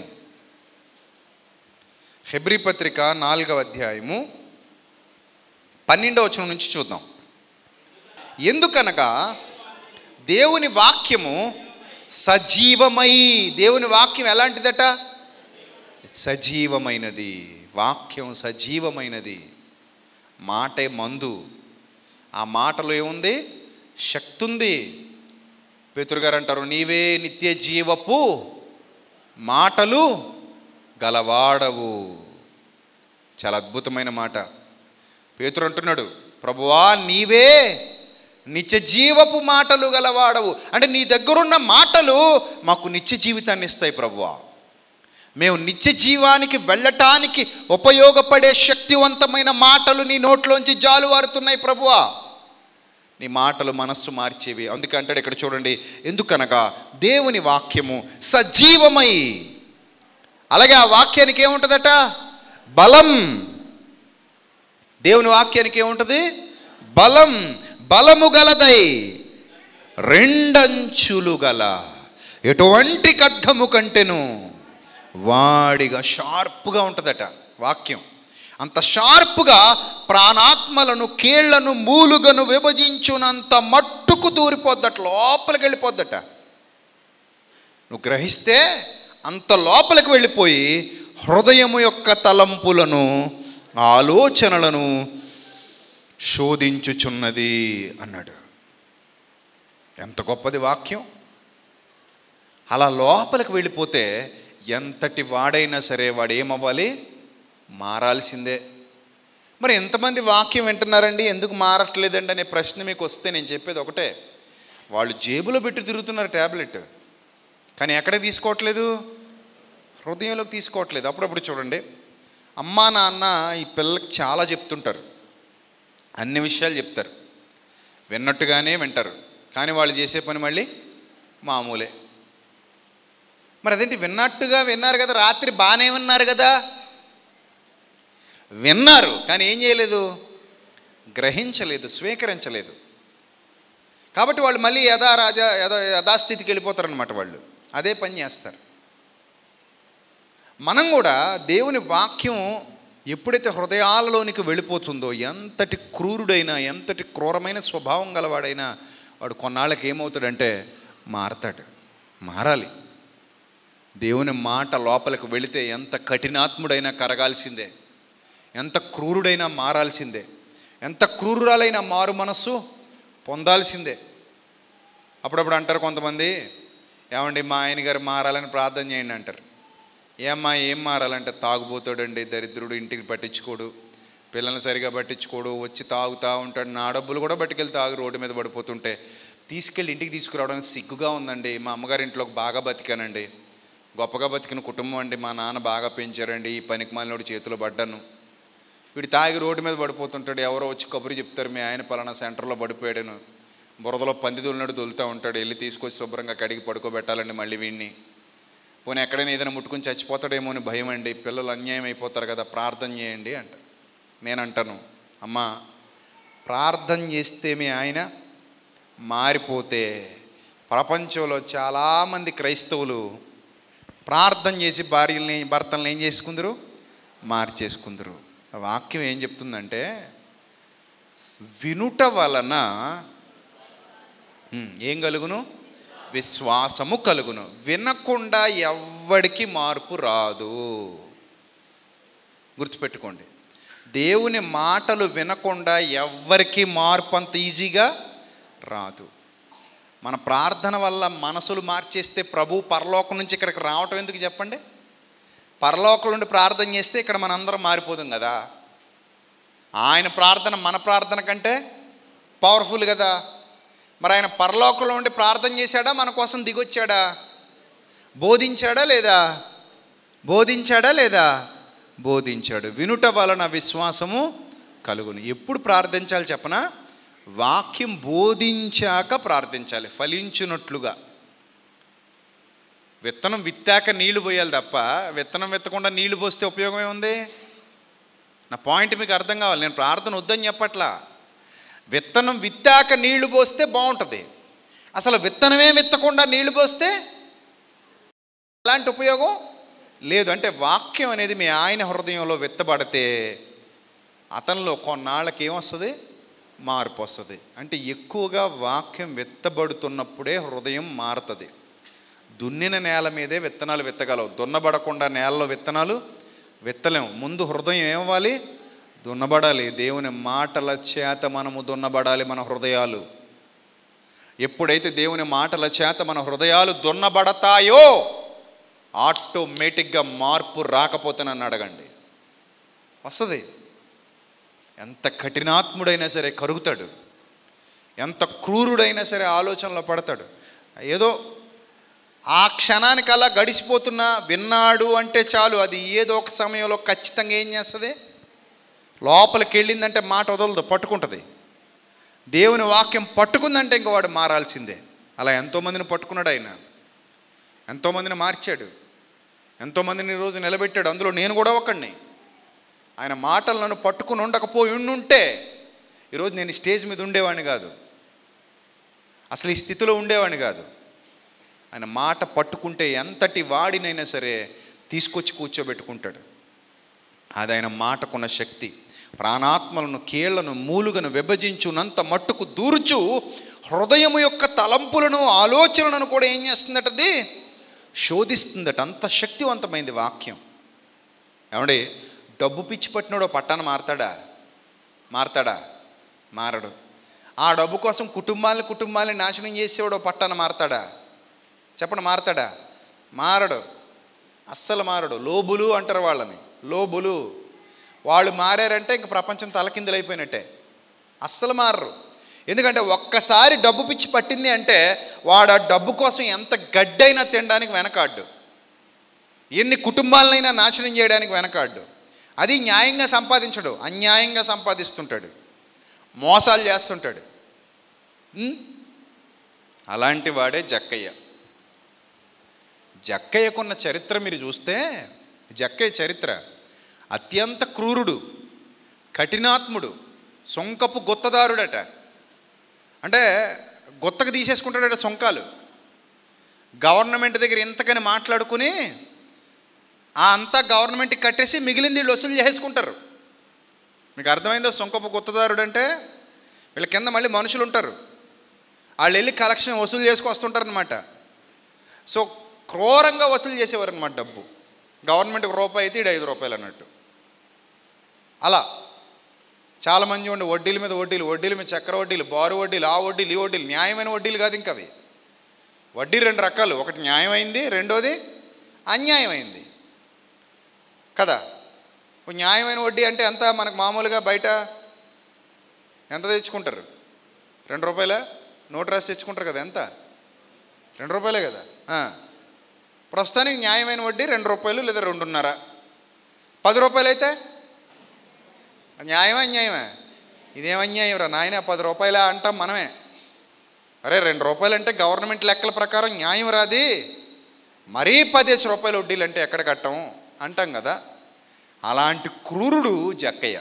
హెబ్రి పత్రిక నాలుగవ అధ్యాయము పన్నెండవ వచనం నుంచి చూద్దాం ఎందుకనగా దేవుని వాక్యము సజీవమై దేవుని వాక్యం ఎలాంటిదట సజీవమైనది వాక్యం సజీవమైనది మాటే మందు ఆ మాటలో ఏముంది శక్తి ఉంది పేతురు గారు అంటారు నీవే నిత్య జీవపు మాటలు గలవాడవు చాలా అద్భుతమైన మాట పేతురు అంటున్నాడు ప్రభువా నీవే నిత్య జీవపు మాటలు గలవాడవు అంటే నీ దగ్గరున్న మాటలు మాకు నిత్య జీవితాన్ని ఇస్తాయి ప్రభువా మేము నిత్య జీవానికి వెళ్ళటానికి ఉపయోగపడే శక్తివంతమైన మాటలు నీ నోట్లోంచి జాలువారుతున్నాయి ప్రభువా నీ మాటలు మనస్సు మార్చేవి అందుకే అంటాడు ఇక్కడ చూడండి ఎందుకనగా దేవుని వాక్యము సజీవమై అలాగే ఆ వాక్యానికి ఏముంటుందట బలం దేవుని వాక్యానికి ఏముంటుంది బలం బలము గలదై రెండంచులు గల ఎటువంటి ఖడ్గము కంటెను వాడిగా షార్ప్గా ఉంటుందట వాక్యం అంత షార్ప్గా ప్రాణాత్మలను కీళ్లను మూలుగను విభజించునంత మట్టుకు దూరిపోద్దట లోపలికి వెళ్ళిపోద్దట నువ్వు గ్రహిస్తే అంత లోపలికి వెళ్ళిపోయి హృదయము యొక్క తలంపులను ఆలోచనలను శోధించుచున్నది అన్నాడు ఎంత గొప్పది వాక్యం అలా లోపలికి వెళ్ళిపోతే ఎంతటి వాడైనా సరే వాడు ఏమవ్వాలి మారాల్సిందే మరి ఎంతమంది వాక్యం వింటున్నారండి ఎందుకు మారట్లేదండి అనే ప్రశ్న మీకు వస్తే నేను చెప్పేది ఒకటే వాళ్ళు జేబులో పెట్టి తిరుగుతున్నారు ట్యాబ్లెట్ కానీ ఎక్కడ తీసుకోవట్లేదు హృదయంలోకి తీసుకోవట్లేదు అప్పుడప్పుడు చూడండి అమ్మా నాన్న ఈ పిల్లలకి చాలా చెప్తుంటారు అన్ని విషయాలు చెప్తారు విన్నట్టుగానే వింటారు కానీ వాళ్ళు చేసే పని మళ్ళీ మామూలే మరి అదేంటి విన్నట్టుగా విన్నారు కదా రాత్రి బాగానే విన్నారు కదా విన్నారు కానీ ఏం చేయలేదు గ్రహించలేదు స్వీకరించలేదు కాబట్టి వాళ్ళు మళ్ళీ యథా రాజా యథా యథాస్థితికి వెళ్ళిపోతారనమాట వాళ్ళు అదే పని చేస్తారు మనం కూడా దేవుని వాక్యం ఎప్పుడైతే హృదయాలలోనికి వెళ్ళిపోతుందో ఎంతటి క్రూరుడైనా ఎంతటి క్రూరమైన స్వభావం గలవాడైనా వాడు కొన్నాళ్ళకి ఏమవుతాడంటే మారతాడు మారాలి దేవుని మాట లోపలికి వెళితే ఎంత కఠినాత్ముడైనా కరగాల్సిందే ఎంత క్రూరుడైనా మారాల్సిందే ఎంత క్రూరురాలైన మారు మనస్సు పొందాల్సిందే అప్పుడప్పుడు అంటారు కొంతమంది ఏమండి మా ఆయన గారు మారాలని ప్రార్థన చేయండి అంటారు ఏమ్మా ఏం మారాలంటే తాగుబోతాడండి దరిద్రుడు ఇంటికి పట్టించుకోడు పిల్లల్ని సరిగా పట్టించుకోడు వచ్చి తాగుతూ ఉంటాడు నా డబ్బులు కూడా పట్టుకెళ్ళి తాగు రోడ్డు మీద పడిపోతుంటే తీసుకెళ్ళి ఇంటికి తీసుకురావడానికి సిగ్గుగా ఉందండి మా అమ్మగారి ఇంట్లోకి బాగా బతికానండి గొప్పగా బతికిన కుటుంబం అండి మా నాన్న బాగా పెంచారండి ఈ పనికి మాలినోడు చేతిలో పడ్డాను వీడు తాగి రోడ్డు మీద పడిపోతుంటాడు ఎవరో వచ్చి కబురు చెప్తారు మీ ఆయన పలానా సెంటర్లో పడిపోయాడను బురదలో పంది దొలినాడు దొలుతూ ఉంటాడు వెళ్ళి తీసుకొచ్చి శుభ్రంగా కడిగి పడుకోబెట్టాలండి మళ్ళీ వీడిని పోనీ ఎక్కడైనా ఏదైనా ముట్టుకుని చచ్చిపోతాడేమో అని భయం అండి పిల్లలు అన్యాయం అయిపోతారు కదా ప్రార్థన చేయండి అంట నేను అంటాను అమ్మా ప్రార్థన చేస్తే మీ ఆయన మారిపోతే ప్రపంచంలో చాలామంది క్రైస్తవులు ప్రార్థన చేసి భార్యల్ని భర్తల్ని ఏం చేసుకుందరు మార్చేసుకుందరు ఆ వాక్యం ఏం చెప్తుందంటే వినుట వలన ఉమ్, ఏం కలుగును విశ్వాసము కలుగును వినకుండా ఎవ్వడికి మార్పు రాదు గుర్తుపెట్టుకోండి దేవుని మాటలు వినకుండా ఎవ్వరికి మార్పు అంత ఈజీగా రాదు మన ప్రార్థన వల్ల మనసులు మార్చేస్తే ప్రభు పరలోకం నుంచి ఇక్కడికి రావటం ఎందుకు చెప్పండి పరలోకం నుండి ప్రార్థన చేస్తే ఇక్కడ మనందరం మారిపోదాం కదా ఆయన ప్రార్థన మన ప్రార్థన కంటే పవర్ఫుల్ కదా మరి ఆయన పరలోకంలో ఉండి ప్రార్థన చేశాడా మన కోసం దిగొచ్చాడా బోధించాడా లేదా బోధించాడా లేదా బోధించాడు వినుట వలన విశ్వాసము కలుగును ఎప్పుడు ప్రార్థించాలి చెప్పనా వాక్యం బోధించాక ప్రార్థించాలి ఫలించున్నట్లుగా విత్తనం విత్తాక నీళ్లు పోయాలి తప్ప విత్తనం విత్తకుండా నీళ్లు పోస్తే ఉపయోగం ఏముంది నా పాయింట్ మీకు అర్థం కావాలి నేను ప్రార్థన వద్దని చెప్పట్లా విత్తనం విత్తాక నీళ్లు పోస్తే బాగుంటుంది అసలు విత్తనమే విత్తకుండా నీళ్లు పోస్తే ఎలాంటి ఉపయోగం లేదు అంటే వాక్యం అనేది మీ ఆయన హృదయంలో విత్తబడితే అతనిలో కొన్నాళ్ళకి ఏమొస్తుంది మార్పు వస్తుంది అంటే ఎక్కువగా వాక్యం విత్తబడుతున్నప్పుడే హృదయం మారుతుంది దున్నిన నేల మీదే విత్తనాలు విత్తగలవు దున్నబడకుండా నేలలో విత్తనాలు విత్తలేము ముందు హృదయం ఏమవ్వాలి దున్నబడాలి దేవుని మాటల చేత మనము దున్నబడాలి మన హృదయాలు ఎప్పుడైతే దేవుని మాటల చేత మన హృదయాలు దున్నబడతాయో ఆటోమేటిక్గా మార్పు రాకపోతే నన్ను అడగండి వస్తుంది ఎంత కఠినాత్ముడైనా సరే కరుగుతాడు ఎంత క్రూరుడైనా సరే ఆలోచనలో పడతాడు ఏదో ఆ క్షణానికల్లా గడిచిపోతున్నా విన్నాడు అంటే చాలు అది ఏదో ఒక సమయంలో ఖచ్చితంగా ఏం చేస్తుంది లోపలికి వెళ్ళిందంటే మాట వదలదు పట్టుకుంటుంది దేవుని వాక్యం పట్టుకుందంటే ఇంక వాడు మారాల్సిందే అలా ఎంతోమందిని పట్టుకున్నాడు ఆయన ఎంతోమందిని మార్చాడు ఎంతోమందిని ఈరోజు నిలబెట్టాడు అందులో నేను కూడా ఒకడిని ఆయన మాటలు నన్ను పట్టుకుని ఉండకపోయి ఉండుంటే ఈరోజు నేను ఈ స్టేజ్ మీద ఉండేవాడిని కాదు అసలు ఈ స్థితిలో ఉండేవాడిని కాదు ఆయన మాట పట్టుకుంటే ఎంతటి వాడినైనా సరే తీసుకొచ్చి కూర్చోబెట్టుకుంటాడు అది ఆయన మాటకున్న శక్తి ప్రాణాత్మలను కీళ్లను మూలుగను విభజించునంత మట్టుకు దూర్చు హృదయము యొక్క తలంపులను ఆలోచనలను కూడా ఏం చేస్తుందటది శోధిస్తుందట అంత శక్తివంతమైంది వాక్యం ఏమండి డబ్బు పిచ్చి పట్టినోడు పట్టాన మారతాడా మారతాడా మారడు ఆ డబ్బు కోసం కుటుంబాలని కుటుంబాలని నాశనం చేసేవాడు పట్టాన మారతాడా చెప్పండి మారతాడా మారడు అస్సలు మారడు లోబులు అంటారు వాళ్ళని లోబులు వాళ్ళు మారారంటే ఇంక ప్రపంచం తలకిందులైపోయినట్టే అస్సలు మారరు ఎందుకంటే ఒక్కసారి డబ్బు పిచ్చి పట్టింది అంటే వాడు ఆ డబ్బు కోసం ఎంత గడ్డైనా తినడానికి వెనకాడ్డు ఎన్ని కుటుంబాలనైనా నాశనం చేయడానికి వెనకాడ్డు అది న్యాయంగా సంపాదించడు అన్యాయంగా సంపాదిస్తుంటాడు మోసాలు చేస్తుంటాడు ఉం? అలాంటి వాడే జక్కయ్య జక్కయ్యకున్న చరిత్ర మీరు చూస్తే జక్కయ్య చరిత్ర అత్యంత క్రూరుడు కఠినాత్ముడు సొంకపు గుత్తదారుడట అంటే గుత్తకు తీసేసుకుంటాడట సొంకాలు గవర్నమెంట్ దగ్గర ఇంతకని మాట్లాడుకుని ఆ అంతా గవర్నమెంట్కి కట్టేసి మిగిలింది వీళ్ళు వసూలు చేసుకుంటారు మీకు అర్థమైందో సొంకపు గుత్తదారుడు అంటే వీళ్ళ కింద మళ్ళీ మనుషులు ఉంటారు వాళ్ళు వెళ్ళి కలెక్షన్ వసూలు చేసుకొస్తుంటారనమాట సో క్రూరంగా వసూలు చేసేవారు అనమాట డబ్బు గవర్నమెంట్కి రూపాయి అయితే ఇడు ఐదు రూపాయలు అన్నట్టు అలా చాలామంది ఉండి వడ్డీల మీద వడ్డీలు వడ్డీల మీద చక్ర వడ్డీలు బారు వడ్డీలు ఆ వడ్డీలు ఈ వడ్డీలు న్యాయమైన వడ్డీలు కాదు ఇంకా అవి వడ్డీ రెండు రకాలు ఒకటి న్యాయమైంది రెండోది అన్యాయమైంది కదా ఒక న్యాయమైన వడ్డీ అంటే ఎంత మనకు మామూలుగా బయట ఎంత తెచ్చుకుంటారు రెండు రూపాయల నోటు రాసి తెచ్చుకుంటారు కదా ఎంత రెండు రూపాయలే కదా ఆ. ప్రస్తుతానికి న్యాయమైన వడ్డీ రెండు రూపాయలు లేదా రెండున్నర పది రూపాయలు అయితే న్యాయమా అన్యాయమా ఇదేం అన్యాయం రా నాయన పది రూపాయలే అంటాం మనమే అరే రెండు రూపాయలు అంటే గవర్నమెంట్ లెక్కల ప్రకారం న్యాయం రాది మరీ పదేసి రూపాయలు వడ్డీలు అంటే ఎక్కడ కట్టం అంటాం కదా అలాంటి క్రూరుడు జక్కయ్య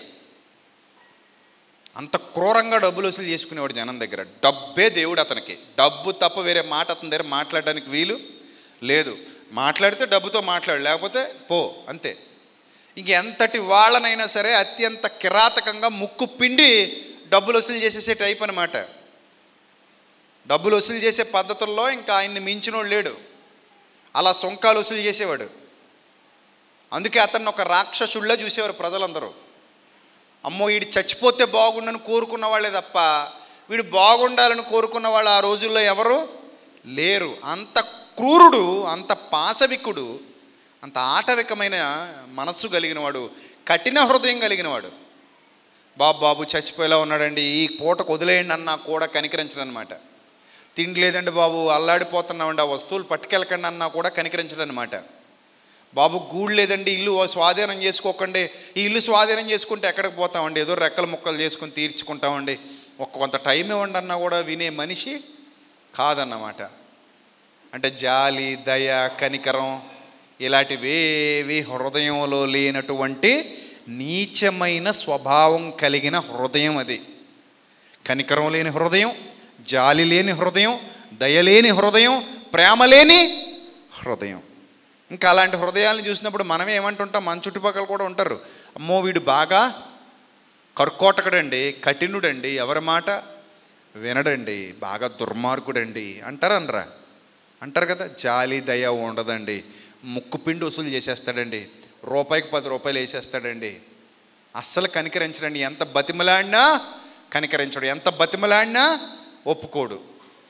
అంత క్రూరంగా డబ్బులు వసూలు చేసుకునేవాడు జనం దగ్గర డబ్బే దేవుడు అతనికి డబ్బు తప్ప వేరే మాట అతని దగ్గర మాట్లాడడానికి వీలు లేదు మాట్లాడితే డబ్బుతో మాట్లాడు లేకపోతే పో అంతే ఇంక ఎంతటి వాళ్ళనైనా సరే అత్యంత కిరాతకంగా ముక్కు పిండి డబ్బులు వసూలు చేసేసే టైప్ అనమాట డబ్బులు వసూలు చేసే పద్ధతుల్లో ఇంకా ఆయన్ని మించినోడు లేడు అలా సొంకాలు వసూలు చేసేవాడు అందుకే అతన్ని ఒక రాక్షసుళ్ళ చూసేవారు ప్రజలందరూ అమ్మో వీడు చచ్చిపోతే బాగుండని కోరుకున్న వాళ్ళే తప్ప వీడు బాగుండాలని కోరుకున్న వాళ్ళు ఆ రోజుల్లో ఎవరు లేరు అంత క్రూరుడు అంత పాశవికుడు అంత ఆటవికమైన మనస్సు కలిగినవాడు కఠిన హృదయం కలిగినవాడు బాబు బాబు చచ్చిపోయేలా ఉన్నాడండి ఈ పూటకు వదిలేయండి అన్నా కూడా కనికరించడం అనమాట తిండి లేదండి బాబు అల్లాడిపోతున్నామండి ఆ వస్తువులు పట్టుకెళ్ళకండి అన్నా కూడా కనికరించడం అనమాట బాబు గూడు లేదండి ఇల్లు స్వాధీనం చేసుకోకండి ఈ ఇల్లు స్వాధీనం చేసుకుంటే ఎక్కడికి పోతామండి ఏదో రెక్కలు ముక్కలు చేసుకుని తీర్చుకుంటామండి ఒక కొంత టైం ఇవ్వండి అన్నా కూడా వినే మనిషి కాదన్నమాట అంటే జాలి దయ కనికరం ఇలాంటివేవి హృదయంలో లేనటువంటి నీచమైన స్వభావం కలిగిన హృదయం అది కనికరం లేని హృదయం జాలి లేని హృదయం దయలేని హృదయం ప్రేమ లేని హృదయం ఇంకా అలాంటి హృదయాలను చూసినప్పుడు మనమే ఏమంటుంటాం మన చుట్టుపక్కల కూడా ఉంటారు అమ్మో వీడు బాగా కర్కోటకుడండి కఠినుడండి ఎవరి మాట వినడండి బాగా దుర్మార్గుడండి అంటారు అనరా అంటారు కదా జాలి దయ ఉండదండి ముక్కు పిండి వసూలు చేసేస్తాడండి రూపాయికి పది రూపాయలు వేసేస్తాడండి అస్సలు కనికరించడండి ఎంత బతిమలాడినా కనికరించడు ఎంత బతిమలాడినా ఒప్పుకోడు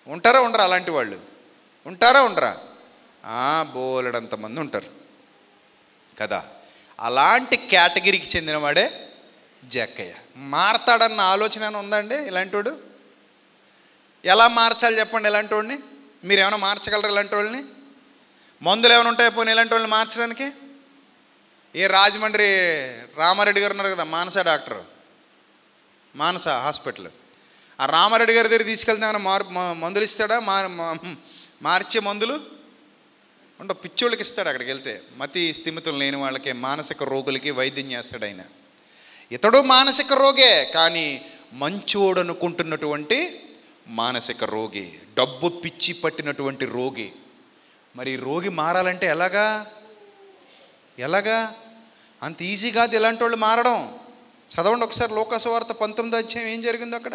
ఉంటారా ఉండరా అలాంటి వాళ్ళు ఉంటారా ఉండరా ఆ, బోలెడంత మంది ఉంటారు కదా అలాంటి కేటగిరీకి చెందినవాడే జక్కయ్య మారతాడన్న ఆలోచన ఏమైనా ఉందండి ఇలాంటివాడు ఎలా మార్చాలి చెప్పండి ఇలాంటి వాడిని మీరు ఏమైనా మార్చగలరు ఇలాంటి వాళ్ళని మందులు ఏమైనా ఉంటాయో పోనీ ఇలాంటి వాళ్ళని మార్చడానికి ఏ రాజమండ్రి రామారెడ్డి గారు ఉన్నారు కదా మానస డాక్టర్ మానస హాస్పిటల్ ఆ రామారెడ్డి గారి దగ్గర తీసుకెళ్తే ఏమైనా మార్ మ- మందులు ఇస్తాడా మా మా- మార్చే మందులు ఉండ పిచ్చోళ్ళకి ఇస్తాడు అక్కడికి వెళ్తే మతి స్థిమితులు లేని వాళ్ళకి మానసిక రోగులకి వైద్యం చేస్తాడు ఆయన ఇతడు మానసిక రోగే కానీ మంచోడు అనుకుంటున్నటువంటి మానసిక రోగి డబ్బు పిచ్చి పట్టినటువంటి రోగి మరి ఈ రోగి మారాలంటే ఎలాగా ఎలాగా అంత ఈజీ కాదు ఇలాంటి వాళ్ళు మారడం చదవండి ఒకసారి లోకాసు వార్త పంతొమ్మిది అధ్యాయం ఏం జరిగిందో అక్కడ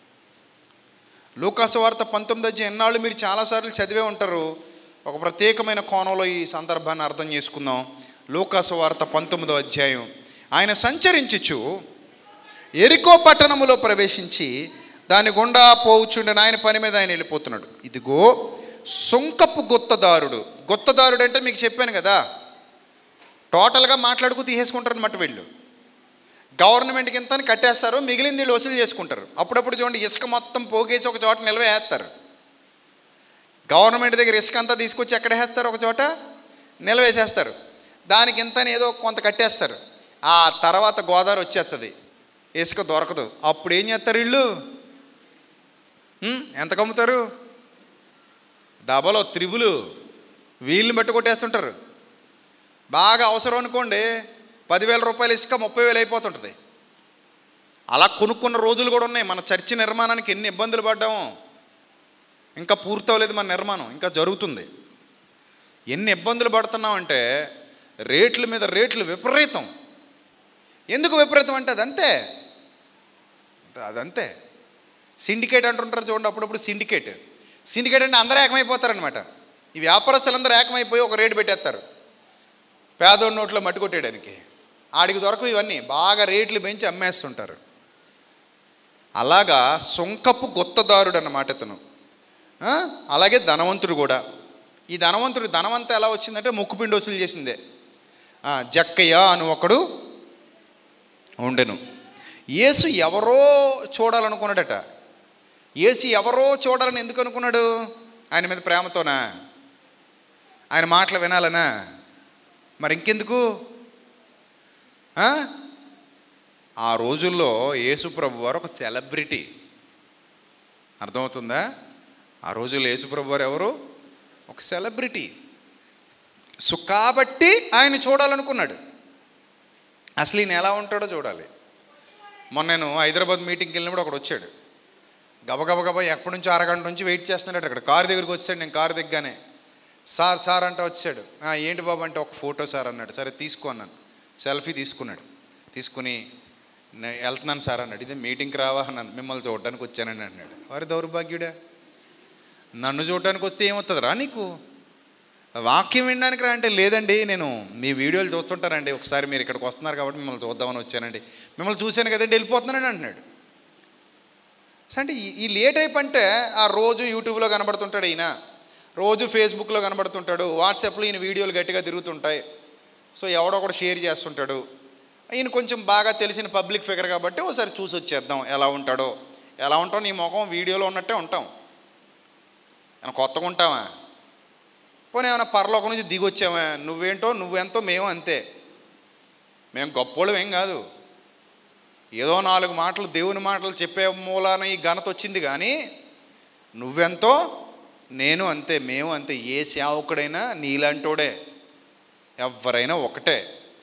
లూకాసు వార్త పంతొమ్మిది అధ్యాయం ఎన్నాళ్ళు మీరు చాలాసార్లు చదివే ఉంటారు ఒక ప్రత్యేకమైన కోణంలో ఈ సందర్భాన్ని అర్థం చేసుకుందాం లూకాసు వార్త పంతొమ్మిదో అధ్యాయం ఆయన సంచరించుచు ఎరికో పట్టణములో ప్రవేశించి దాని గుండా పోవుచుండెన ఆయన పని మీద ఆయన వెళ్ళిపోతున్నాడు ఇదిగో సుంకపు గుత్తదారుడు గుత్తదారుడు అంటే మీకు చెప్పాను కదా టోటల్గా మాట్లాడుకు తీసేసుకుంటారు అనమాట వీళ్ళు గవర్నమెంట్కి ఇంత అని కట్టేస్తారు మిగిలింది వీళ్ళు వసూలు చేసుకుంటారు అప్పుడప్పుడు చూడండి ఇసుక మొత్తం పోగేసి ఒక చోట నిల్వేస్తారు గవర్నమెంట్ దగ్గర ఇసుక అంతా తీసుకొచ్చి ఎక్కడ వేస్తారు ఒక చోట నిల్వేసేస్తారు దానికి ఇంత అని ఏదో కొంత కట్టేస్తారు ఆ తర్వాత గోదావరి వచ్చేస్తుంది ఇసుక దొరకదు అప్పుడు ఏం చేస్తారు వీళ్ళు ఉం? ఎంత కమ్ముతారు డబలో త్రిబులు వీళ్ళని బట్టి కొట్టేస్తుంటారు బాగా అవసరం అనుకోండి పదివేల రూపాయలు ఇసుక ముప్పై వేలు అయిపోతుంటుంది అలా కొనుక్కున్న రోజులు కూడా ఉన్నాయి మన చర్చి నిర్మాణానికి ఎన్ని ఇబ్బందులు పడ్డామో ఇంకా పూర్తవలేదు మన నిర్మాణం ఇంకా జరుగుతుంది ఎన్ని ఇబ్బందులు పడుతున్నామంటే రేట్ల మీద రేట్లు విపరీతం ఎందుకు విపరీతం అంటే అదంతే అదంతే సిండికేట్ అంటుంటారు చూడండి అప్పుడప్పుడు సిండికేట్ సిండికేట్ అంటే అందరూ ఏకమైపోతారనమాట ఈ వ్యాపారస్తులందరూ ఏకమైపోయి ఒక రేటు పెట్టేస్తారు పేదోడి నోట్లో మట్టి కొట్టేయడానికి ఆడికి దొరకవు ఇవన్నీ బాగా రేట్లు పెంచి అమ్మేస్తుంటారు అలాగా సొంకపు గొత్తదారుడు అన్నమాట ఇతను ఆ? అలాగే ధనవంతుడు కూడా ఈ ధనవంతుడు ధనవంతా ఎలా వచ్చిందంటే ముక్కుపిండి వసూలు చేసిందే ఆ, జక్కయ్య అని ఒకడు ఉండెను యేసు ఎవరో చూడాలనుకున్నాడట యేసు ఎవరో చూడాలని ఎందుకు అనుకున్నాడు ఆయన మీద ప్రేమతోనా ఆయన మాటలు వినాలనా మరి ఇంకెందుకు ఆ? ఆ రోజుల్లో యేసుప్రభు వారు ఒక సెలబ్రిటీ అర్థమవుతుందా ఆ రోజుల్లో యేసుప్రభు వారు ఎవరు ఒక సెలబ్రిటీ సో కాబట్టి ఆయన చూడాలనుకున్నాడు అసలు ఈయన ఎలా ఉంటాడో చూడాలి మొన్న నేను హైదరాబాద్ మీటింగ్కి వెళ్ళినప్పుడు ఒకడు వచ్చాడు గబగబ గబ ఎప్పటి నుంచో అరగంట నుంచి వెయిట్ చేస్తున్నాడు అక్కడ కారు దగ్గరికి వచ్చాడు నేను కారు దిగ్గానే సార్ సార్ అంటే వచ్చాడు "ఆ, ఏంటి బాబు అంటే ఒక ఫోటో సార్ అన్నాడు సరే తీసుకో అన్నాను సెల్ఫీ తీసుకున్నాడు తీసుకుని "నే- వెళ్తున్నాను సార్ అన్నాడు ఇదే మీటింగ్కి రావా అన్నాను మిమ్మల్ని చూడడానికి వచ్చానని అన్నాడు వారి దౌర్భాగ్యుడా నన్ను చూడడానికి వస్తే ఏమవుతుందిరా నీకు వాక్యం వినడానికి రా అంటే లేదండి నేను మీ వీడియోలు చూస్తుంటానండి ఒకసారి మీరు ఇక్కడికి వస్తున్నారు కాబట్టి మిమ్మల్ని చూద్దామని వచ్చానండి మిమ్మల్ని చూశాను కదండి వెళ్ళిపోతున్నానని అంటున్నాడు సో అంటే ఈ- ఈ లేట్ అయిపోయి అంటే ఆ రోజు యూట్యూబ్లో కనబడుతుంటాడు ఈయన రోజు ఫేస్బుక్లో కనబడుతుంటాడు వాట్సాప్లో ఈయన వీడియోలు గట్టిగా తిరుగుతుంటాయి సో ఎవడో ఒకడు షేర్ చేస్తుంటాడు ఈయన కొంచెం బాగా తెలిసిన పబ్లిక్ ఫిగర్ కాబట్టి ఒకసారి చూసి వచ్చేద్దాం ఎలా ఉంటాడో ఎలా ఉంటాం నీ ముఖం వీడియోలో ఉన్నట్టే ఉంటాం ఏమైనా కొత్తగా ఉంటావా పోనీ ఏమైనా పరలోకం నుంచి దిగి వచ్చామా నువ్వేంటో నువ్వెంతో మేము అంతే మేము గొప్పోళ్ళం ఏం కాదు ఏదో నాలుగు మాటలు దేవుని మాటలు చెప్పే మూలాన ఈ ఘనత వచ్చింది కానీ నువ్వెంతో నేను అంతే మేము అంతే ఏ సేవకుడైనా నీలాంటోడే ఎవరైనా ఒకటే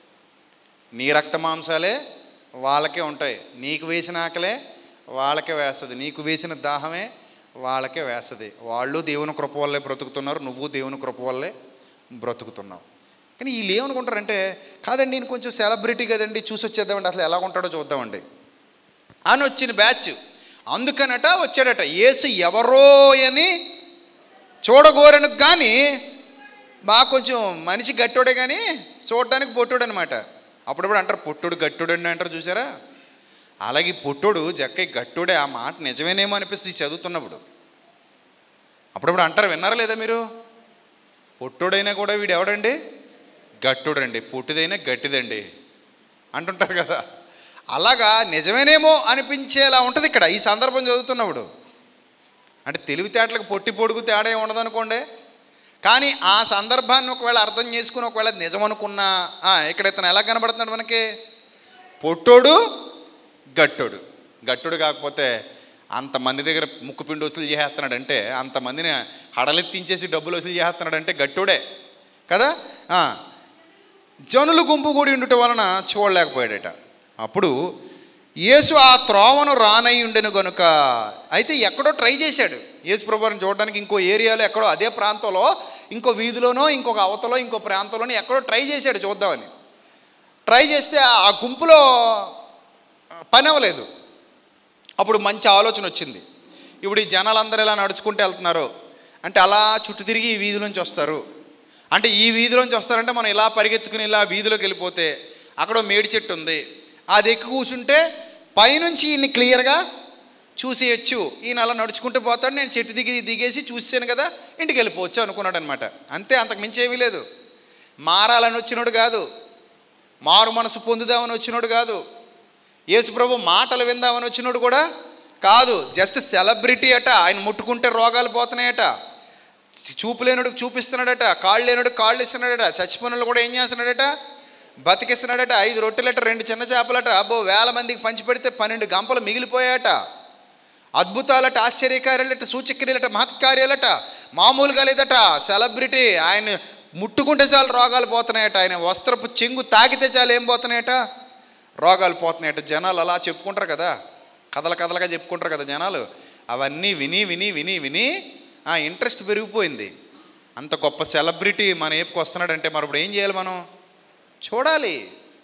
నీ రక్త మాంసాలే వాళ్ళకే ఉంటాయి నీకు వేసిన ఆకలే వాళ్ళకే వేస్తుంది నీకు వేసిన దాహమే వాళ్ళకే వేస్తుంది వాళ్ళు దేవుని కృప వల్లే బ్రతుకుతున్నారు నువ్వు దేవుని కృప వల్లే బ్రతుకుతున్నావు కానీ వీళ్ళు ఏమనుకుంటారంటే కాదండి నేను కొంచెం సెలబ్రిటీ కదండి చూసి వచ్చేద్దామండి అసలు ఎలా ఉంటాడో చూద్దామండి అని వచ్చిన బ్యాచ్ అందుకనట వచ్చాడట యేసు ఎవరో అని చూడగోరను కానీ బాగా కొంచెం మనిషి గట్టోడే కానీ చూడడానికి పొట్టుడు అనమాట అప్పుడప్పుడు అంటారు పొట్టుడు గట్టుడు అని అంటారు చూసారా అలాగే ఈ పొట్టుడు జక్కయ్య గట్టుడే ఆ మాట నిజమేనేమో అనిపిస్తుంది చదువుతున్నప్పుడు అప్పుడప్పుడు అంటారు విన్నారా లేదా మీరు పొట్టుడైనా కూడా వీడు ఎవడండి గట్టుడండి పొట్టిదైనా గట్టిదండి అంటుంటారు కదా అలాగా నిజమేనేమో అనిపించేలా ఉంటుంది ఇక్కడ ఈ సందర్భం చదువుతున్నప్పుడు అంటే తెలివితేటలకు పొట్టి పొడుగు తేడా ఏం ఉండదనుకోండి కానీ ఆ సందర్భాన్ని ఒకవేళ అర్థం చేసుకుని ఒకవేళ నిజం అనుకున్నా ఆ, ఇక్కడ ఇతను ఎలా కనబడుతున్నాడు మనకి పొట్టోడు గట్టోడు గట్టుడు కాకపోతే అంతమంది దగ్గర ముక్కుపిండి వసూలు చేసేస్తున్నాడంటే అంతమందిని హడలెత్తించేసి డబ్బులు వసూలు చేస్తున్నాడంటే గట్టుడే కదా ఆ, జనులు గుంపు కూడి ఉండటం వలన చూడలేకపోయాడట అప్పుడు యేసు ఆ త్రోవను రానై ఉండెను గనుక అయితే ఎక్కడో ట్రై చేశాడు యేసు ప్రభువారిని చూడడానికి ఇంకో ఏరియాలో ఎక్కడో అదే ప్రాంతంలో ఇంకో వీధిలోనో ఇంకొక అవతలో ఇంకో ప్రాంతంలోనో ఎక్కడో ట్రై చేశాడు చూద్దామని ట్రై చేస్తే ఆ గుంపులో పని అవ్వలేదు అప్పుడు మంచి ఆలోచన వచ్చింది ఇప్పుడు ఈ జనాలందరూ ఎలా నడుచుకుంటూ వెళ్తున్నారు అంటే అలా చుట్టూ తిరిగి ఈ వీధిలోంచి వస్తారు అంటే ఈ వీధిలోంచి వస్తారంటే మనం ఇలా పరిగెత్తుకుని ఇలా వీధిలోకి వెళ్ళిపోతే అక్కడ ఓ మేడి చెట్టు ఉంది అది ఎక్కి కూర్చుంటే పైనుంచి ఈయన్ని క్లియర్గా చూసేయచ్చు ఈయన అలా నడుచుకుంటూ పోతాడు నేను చెట్టు దిగి దిగేసి చూసాను కదా ఇంటికి వెళ్ళిపోవచ్చు అనుకున్నాడు అనమాట అంతే అంతకు మించి ఏమీ లేదు మారాలని వచ్చినోడు కాదు మారు మనసు పొందుదామని వచ్చినోడు కాదు యేసు ప్రభు మాటలు విందామని వచ్చినోడు కూడా కాదు జస్ట్ సెలబ్రిటీ అట ఆయన ముట్టుకుంటే రోగాలు పోతున్నాయట చూపు లేనుడికి చూపిస్తున్నాడట కాళ్ళు లేనుడికి కాళ్ళు ఇస్తున్నాడట చచ్చిపోయిన కూడా ఏం చేస్తున్నాడట బతికిస్తున్నాడట ఐదు రొట్టెలట రెండు చిన్న చేపలట అబ్బో వేల మందికి పంచిపెడితే పన్నెండు గంపలు మిగిలిపోయాట అద్భుతాలట ఆశ్చర్యకార్యాలట సూచక్రియలట మహత్కార్యాలట మామూలుగా లేదట సెలబ్రిటీ ఆయన ముట్టుకుంటే చాలు రోగాలు పోతున్నాయట ఆయన వస్త్రపు చెంగు తాకితే చాలు ఏం పోతున్నాయట రోగాలు పోతున్నాయట జనాలు అలా చెప్పుకుంటారు కదా కథల కథలుగా చెప్పుకుంటారు కదా జనాలు అవన్నీ విని విని విని విని ఆ ఇంట్రెస్ట్ పెరిగిపోయింది అంత గొప్ప సెలబ్రిటీ మన ఏపుకి వస్తున్నాడంటే మరి ఇప్పుడు ఏం చేయాలి మనం చూడాలి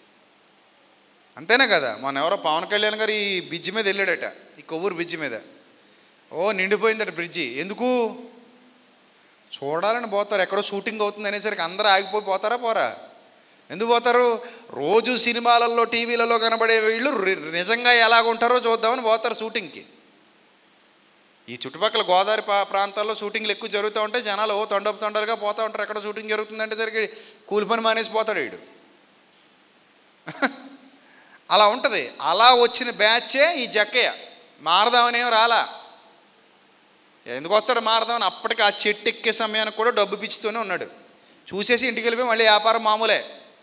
అంతేనా కదా మన ఎవరో పవన్ కళ్యాణ్ గారు ఈ బ్రిడ్జి మీద వెళ్ళాడట ఈ కొవ్వూరు బ్రిడ్జి మీద ఓ నిండిపోయిందట బ్రిడ్జి ఎందుకు చూడాలని పోతారు ఎక్కడో షూటింగ్ అవుతుంది అనేసరికి అందరూ ఆగిపోయి పోతారా పోరా ఎందుకు పోతారు రోజు సినిమాలలో టీవీలలో కనబడే వీళ్ళు రి- నిజంగా ఎలాగుంటారో చూద్దామని పోతారు షూటింగ్కి ఈ చుట్టుపక్కల గోదావరి పా ప్రాంతాల్లో షూటింగ్లు ఎక్కువ జరుగుతూ ఉంటాయి జనాలు ఓ తొండపు తొండరుగా పోతూ ఉంటారు ఎక్కడ షూటింగ్ జరుగుతుందంటే సరికి కూలి పని మానేసి పోతాడు వీడు అలా ఉంటుంది అలా వచ్చిన బ్యాచే ఈ జక్కయ్య మారదామనేం రాలా ఎందుకు వస్తాడు మారదామని అప్పటికి ఆ చెట్టు ఎక్కే సమయానికి కూడా డబ్బు పిచ్చుతూనే ఉన్నాడు చూసేసి ఇంటికి వెళ్ళిపోయి మళ్ళీ వ్యాపారం మామూలే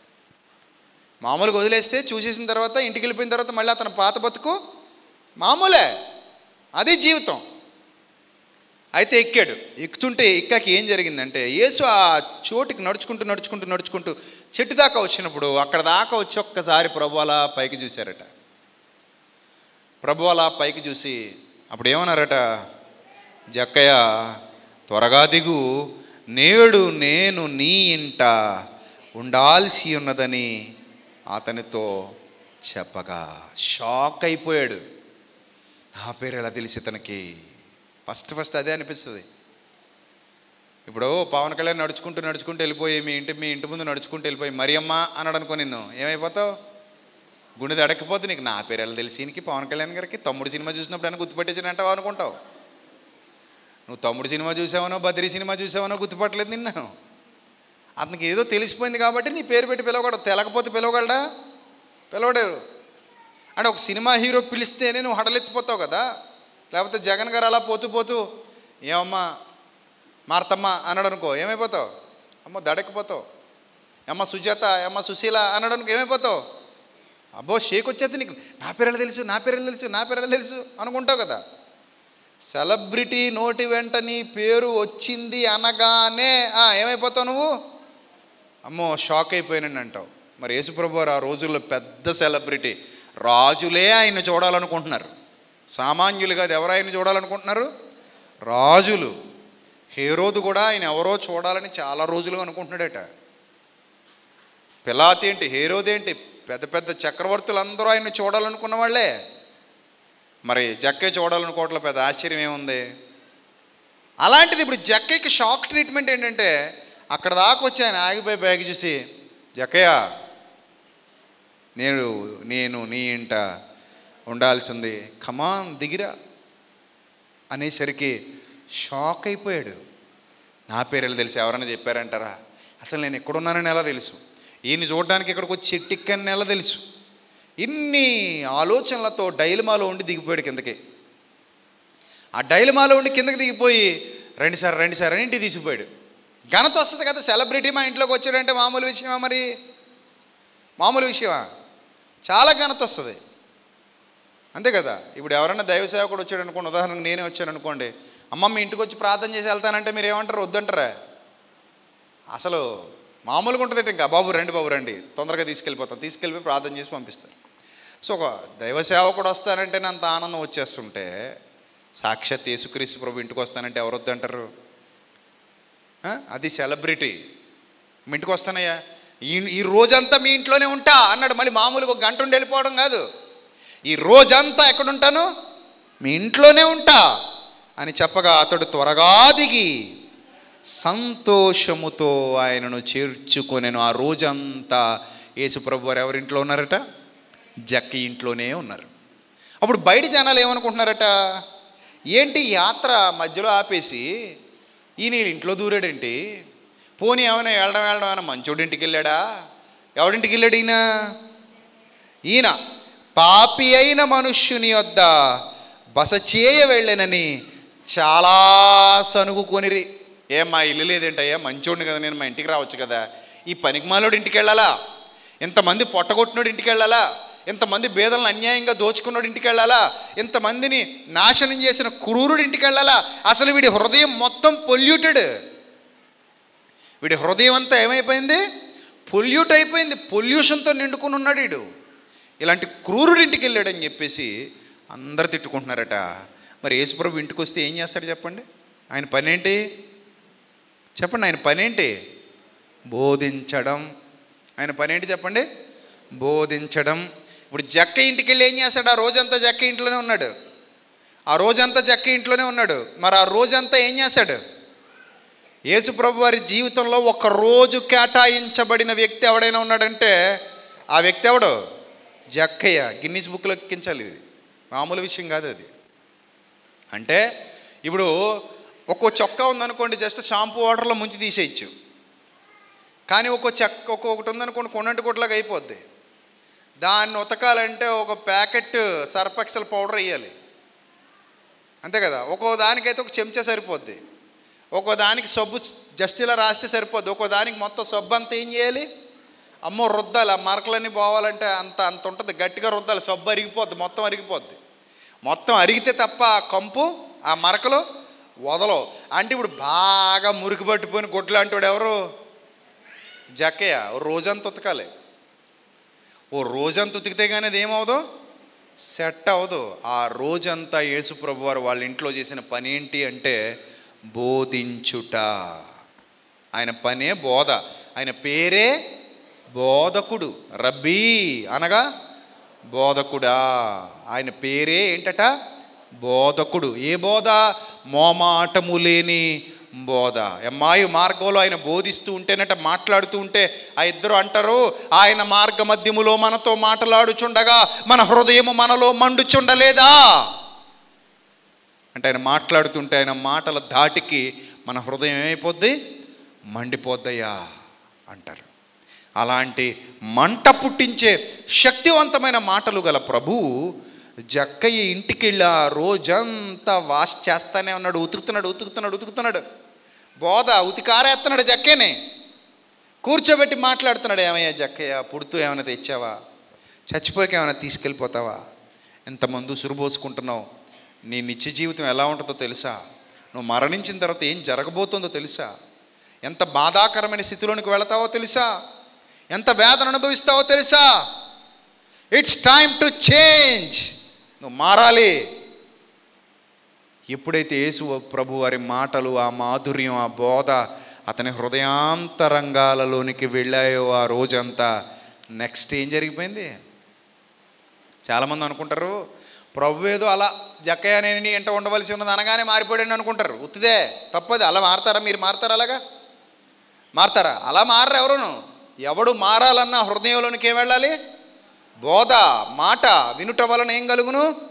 మామూలుగా వదిలేస్తే చూసేసిన తర్వాత ఇంటికి వెళ్ళిపోయిన తర్వాత మళ్ళీ అతను పాత బతుకు మామూలే అది జీవితం అయితే ఎక్కాడు ఎక్కుతుంటే ఎక్కాక ఏం జరిగిందంటే యేసు ఆ చోటుకి నడుచుకుంటూ నడుచుకుంటూ నడుచుకుంటూ చెట్టు దాకా వచ్చినప్పుడు అక్కడ దాకా వచ్చి ఒక్కసారి ప్రభు అలా పైకి చూశారట ప్రభు అలా పైకి చూసి అప్పుడు ఏమన్నారట జక్కయ్య త్వరగా దిగు నేడు నేను నీ ఇంట ఉండాల్సి ఉన్నదని అతనితో చెప్పగా షాక్ అయిపోయాడు నా పేరు ఎలా తెలిసి ఇతనికి ఫస్ట్ ఫస్ట్ అదే అనిపిస్తుంది ఇప్పుడు పవన్ కళ్యాణ్ నడుచుకుంటూ నడుచుకుంటూ వెళ్ళిపోయి మీ ఇంటి మీ ఇంటి ముందు నడుచుకుంటూ వెళ్ళిపోయి మరియమ్మ అన్నాడు అనుకో నిన్ను ఏమైపోతావు గుండె దడకపోతే నీకు నా పేరు ఎలా తెలిసి ఈయనకి పవన్ కళ్యాణ్ గారికి తమ్ముడు సినిమా చూసినప్పుడు అని గుర్తుపెట్టేసినంటావు అనుకుంటావు నువ్వు తమ్ముడు సినిమా చూసావనో బద్రీ సినిమా చూసావనో గుర్తుపట్టలేదు నిన్ను అతనికి ఏదో తెలిసిపోయింది కాబట్టి నీ పేరు పెట్టి పిలవగలడు తెలకపోతే పిలవగలడా పిలవడారు అంటే ఒక సినిమా హీరో పిలిస్తేనే నువ్వు హడలెత్తిపోతావు కదా లేకపోతే జగన్ గారు అలా పోతూ పోతూ ఏమమ్మా మార్తమ్మ అన్నాడు అనుకో ఏమైపోతావు అమ్మ దడెక్కిపోతావు అమ్మ సుజాత అమ్మ సుశీల అన్నాడు అనుకో ఏమైపోతావు అబ్బో షేక్ వచ్చేది నీకు నా పేరు తెలుసు నా పేరు తెలుసు నా పేరు తెలుసు అనుకుంటావు కదా సెలబ్రిటీ నోటి వెంట నీ పేరు వచ్చింది అనగానే ఆ, ఏమైపోతావు నువ్వు అమ్మో షాక్ అయిపోయానండి అంటావు మరి యేసుప్రభు వారు ఆ రోజుల్లో పెద్ద సెలబ్రిటీ రాజులే ఆయన చూడాలనుకుంటున్నారు సామాన్యులు కాదు ఎవరు ఆయన చూడాలనుకుంటున్నారు రాజులు హేరోదు కూడా ఆయన ఎవరో చూడాలని చాలా రోజులు అనుకుంటున్నాడట పిలాతి ఏంటి హేరోదేంటి పెద్ద పెద్ద చక్రవర్తులు అందరూ ఆయన చూడాలనుకున్న వాళ్ళే మరి జక్కే చూడాలనుకోవట్ల పెద్ద ఆశ్చర్యం ఏముంది అలాంటిది ఇప్పుడు జక్కయ్యకి షాక్ ట్రీట్మెంట్ ఏంటంటే అక్కడ దాకా వచ్చి ఆయన ఆగిపోయి బ్యాగ్ చూసి జక్కయ్య నేను నేను నీ ఇంట ఉండాల్సింది కమాన్ దిగిరా అనేసరికి షాక్ అయిపోయాడు నా పేరు తెలుసు ఎవరైనా చెప్పారంటారా అసలు నేను ఎక్కడున్నానని ఎలా తెలుసు ఈయన్ని చూడడానికి ఇక్కడికి వచ్చి చెట్టెక్కని ఎలా తెలుసు ఇన్ని ఆలోచనలతో డైలమాలో ఉండి దిగిపోయాడు కిందకి ఆ డైలమాలో ఉండి కిందకి దిగిపోయి రండి సార్ రండి సార్ అని ఇంటికి తీసిపోయాడు ఘనత వస్తుంది కదా సెలబ్రిటీ మా ఇంట్లోకి వచ్చాడంటే మామూలు విషయమా మరి మామూలు విషయమా చాలా ఘనత వస్తుంది అంతే కదా ఇప్పుడు ఎవరైనా దైవ సేవకుడు వచ్చాడు అనుకోండి ఉదాహరణకు నేనే వచ్చాను అనుకోండి అమ్మ మీ ఇంటికి వచ్చి ప్రార్థన చేసి వెళ్తానంటే మీరు ఏమంటారు వద్దంటారా అసలు మామూలుగా ఉంటుంది ఇంకా బాబు రండి బాబు రండి తొందరగా తీసుకెళ్ళిపోతాం తీసుకెళ్ళిపోయి ప్రార్థన చేసి పంపిస్తారు సో ఒక దైవ సేవకుడు వస్తానంటే అంత ఆనందం వచ్చేస్తుంటే సాక్షాత్ యేసుక్రీస్తు ప్రభు ఇంటికి వస్తానంటే ఎవరు వద్దంటారు ఆ? అది సెలబ్రిటీ మీ ఇంటికి వస్తానయ్యా ఈ ఈ రోజంతా మీ ఇంట్లోనే ఉంటా అన్నాడు మళ్ళీ మామూలుగా ఒక గంట ఉండి వెళ్ళిపోవడం కాదు ఈ రోజంతా ఎక్కడుంటాను మీ ఇంట్లోనే ఉంటా అని చెప్పగా అతడు త్వరగా దిగి సంతోషముతో ఆయనను చేర్చుకొనెను ఆ రోజంతా యేసుప్రభు వారు ఎవరింట్లో ఉన్నారట జక్కి ఇంట్లోనే ఉన్నారు అప్పుడు బయట జనాలు ఏమనుకుంటున్నారట ఏంటి యాత్ర మధ్యలో ఆపేసి ఈయన వీళ్ళ ఇంట్లో దూరాడేంటి పోనీ ఏమైనా వెళ్ళడం వెళ్ళడం ఏమైనా మంచోడింటికి వెళ్ళాడా ఎవడింటికి వెళ్ళాడు ఈయన ఈయన పాపి అయిన మనుష్యుని వద్ద బస చేయ వెళ్ళనని చాలా సనుగుకొనిరి ఏం మా ఇల్లు లేదేంటయ్యా మంచోడిని కదా నేను మా ఇంటికి రావచ్చు కదా ఈ పనికిమాలోడి ఇంటికి వెళ్ళాలా ఇంతమంది పొట్టగొట్టినోడి ఇంటికి వెళ్ళాలా ఇంతమంది బేదలను అన్యాయంగా దోచుకున్నోడి ఇంటికి వెళ్ళాలా ఇంతమందిని నాశనం చేసిన క్రూరుడి ఇంటికి వెళ్ళాలా అసలు వీడి హృదయం మొత్తం పొల్యూటెడ్ వీడి హృదయం అంతా ఏమైపోయింది పొల్యూట్ అయిపోయింది పొల్యూషన్తో నిండుకుని ఉన్నాడు వీడు ఇలాంటి క్రూరుడి ఇంటికి వెళ్ళాడని చెప్పేసి అందరు తిట్టుకుంటున్నారట మరి యేసుప్రభు ఇంటికి వస్తే ఏం చేస్తాడు చెప్పండి ఆయన పని ఏంటి చెప్పండి ఆయన పని ఏంటి బోధించడం ఆయన పని ఏంటి చెప్పండి బోధించడం ఇప్పుడు జక్క ఇంటికి వెళ్ళి ఏం చేస్తాడు ఆ రోజంతా జక్క ఇంట్లోనే ఉన్నాడు ఆ రోజంతా జక్క ఇంట్లోనే ఉన్నాడు మరి ఆ రోజంతా ఏం చేస్తాడు యేసుప్రభు వారి జీవితంలో ఒక రోజు కేటాయించబడిన వ్యక్తి ఎవడైనా ఉన్నాడంటే ఆ వ్యక్తి ఎవడు జక్కయ్య గిన్నీస్ బుక్లో ఎక్కించాలి ఇది మామూలు విషయం కాదు అది అంటే ఇప్పుడు ఒక్కో చొక్కా ఉందనుకోండి జస్ట్ షాంపూ వాటర్లో ముంచి తీసేయచ్చు కానీ ఒక్కో చెక్క ఒక్కొక్కటి ఉందనుకోండి కొన్నంటి కొట్లాగా అయిపోద్ది దాన్ని ఉతకాలంటే ఒక ప్యాకెట్ సర్ఫెక్సల్ పౌడర్ వేయాలి అంతే కదా ఒక్కో దానికైతే ఒక చెంచా సరిపోద్ది ఒక్కో దానికి సబ్బు జస్ట్ ఇలా రాస్తే సరిపోద్ది ఒక్కో దానికి మొత్తం సబ్బు అంతా ఏం చేయాలి అమ్మో రుద్దాలి ఆ మరకలన్నీ పోవాలంటే అంత అంత ఉంటుంది గట్టిగా రుద్దాలి సబ్బు అరిగిపోద్ది మొత్తం అరిగిపోద్ది మొత్తం అరిగితే తప్ప ఆ కంపు ఆ మరకలు వదలవు అంటే ఇప్పుడు బాగా మురికి పట్టిపోయిన గుడ్లు అంటాడు ఎవరు జక్కయ్య ఓ రోజంతా ఉతకాలి ఓ రోజంతా ఉతికితే కానీ అది ఏమవుదు సెట్ అవ్వదు ఆ రోజంతా యేసుప్రభు వారు వాళ్ళ ఇంట్లో చేసిన పని ఏంటి అంటే బోధించుట ఆయన పనే బోధ ఆయన పేరే బోధకుడు రబ్బీ అనగా బోధకుడా ఆయన పేరే ఏంటట బోధకుడు ఏ బోధ మోమాటము లేని బోధ ఎమ్మాయి మార్గంలో ఆయన బోధిస్తూ ఉంటేనట మాట్లాడుతూ ఉంటే ఆ ఇద్దరు అంటారు ఆయన మార్గ మధ్యములో మనతో మాట్లాడుచుండగా మన హృదయము మనలో మండుచుండలేదా అంటే ఆయన మాట్లాడుతుంటే ఆయన మాటల ధాటికి మన హృదయం ఏమైపోద్ది మండిపోద్దయ్యా అంటారు అలాంటి మంట పుట్టించే శక్తివంతమైన మాటలు గల ప్రభువు జక్కయ్య ఇంటికి వెళ్ళి ఆ రోజంతా వాష్ చేస్తానే ఉన్నాడు ఉతుకుతున్నాడు ఉతుకుతున్నాడు ఉతుకుతున్నాడు బోధ ఉతికారేస్తున్నాడు జక్కయ్యని కూర్చోబెట్టి మాట్లాడుతున్నాడు ఏమయ్యా జక్కయ్య పుడుతూ ఏమైనా తెచ్చావా చచ్చిపోయాక ఏమైనా తీసుకెళ్ళిపోతావా ఎంతమంది సురుబోసుకుంటున్నావు నీ నిత్య జీవితం ఎలా ఉంటుందో తెలుసా నువ్వు మరణించిన తర్వాత ఏం జరగబోతుందో తెలుసా ఎంత బాధాకరమైన స్థితిలోనికి వెళతావో తెలుసా ఎంత వేదన అనుభవిస్తావో తెలుసా ఇట్స్ టైమ్ టు చేంజ్ నువ్వు మారాలి ఎప్పుడైతే యేసు ప్రభు వారి మాటలు ఆ మాధుర్యం ఆ బోధ అతని హృదయాంతరంగాలలోనికి వెళ్ళాయో ఆ రోజంతా నెక్స్ట్ ఏం జరిగిపోయింది చాలామంది అనుకుంటారు ప్రభు ఏదో అలా జక్కయ్య నేను ఎంట ఉండవలసి ఉన్నది అనగానే మారిపోయాడని అనుకుంటారు ఉత్తిదే తప్పది అలా మారతారా మీరు మారతారా అలాగా మారతారా అలా మారరు ఎవరును ఎవడు మారాలన్న హృదయంలోనికి ఏం వెళ్ళాలి బోధ మాట వినుట వలన ఏం కలుగును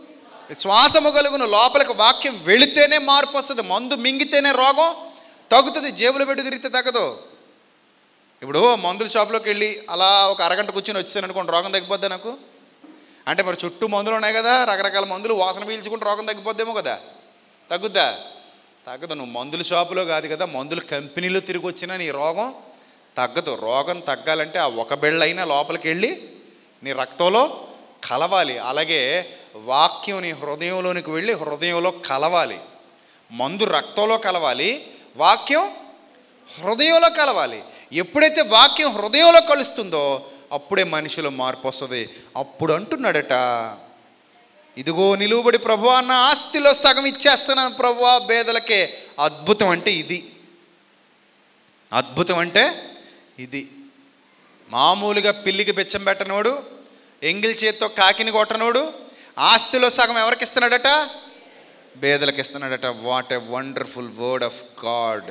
విశ్వాసము కలుగును లోపలికి వాక్యం వెళితేనే మార్పు వస్తుంది మందు మింగితేనే రోగం తగ్గుతుంది జేబులో పెట్టి తిరిగితే తగ్గదు ఇప్పుడు మందుల షాప్లోకి వెళ్ళి అలా ఒక అరగంట కూర్చొని వచ్చాను అనుకోండి రోగం తగ్గిపోద్దా నాకు అంటే మరి చుట్టూ మందులు ఉన్నాయి కదా రకరకాల మందులు వాసన పీల్చుకుంటే రోగం తగ్గిపోద్దేమో కదా తగ్గుద్దా తగ్గదు నువ్వు మందుల షాపులో కాదు కదా మందుల కంపెనీలో తిరిగి వచ్చినా నీ రోగం తగ్గదు రోగం తగ్గాలంటే ఆ ఒక బెళ్ళైనా లోపలికి వెళ్ళి నీ రక్తంలో కలవాలి అలాగే వాక్యం నీ హృదయంలోనికి వెళ్ళి హృదయంలో కలవాలి మందు రక్తంలో కలవాలి వాక్యం హృదయంలో కలవాలి ఎప్పుడైతే వాక్యం హృదయంలో కలుస్తుందో అప్పుడే మనిషిలో మార్పు వస్తుంది అప్పుడు అంటున్నాడట ఇదిగో నిలువబడి ప్రభు అన్న ఆస్తిలో సగం ఇచ్చేస్తున్నాను ప్రభు పేదలకే అద్భుతం అంటే ఇది అద్భుతం అంటే ఇది మామూలుగా పిల్లికి బెచ్చం పెట్టనోడు ఎంగిల్ చేత్తో కాకిని కొట్టనోడు ఆస్తిలో సగం ఎవరికి ఇస్తున్నాడట బేదలకు ఇస్తున్నాడట what a wonderful word of God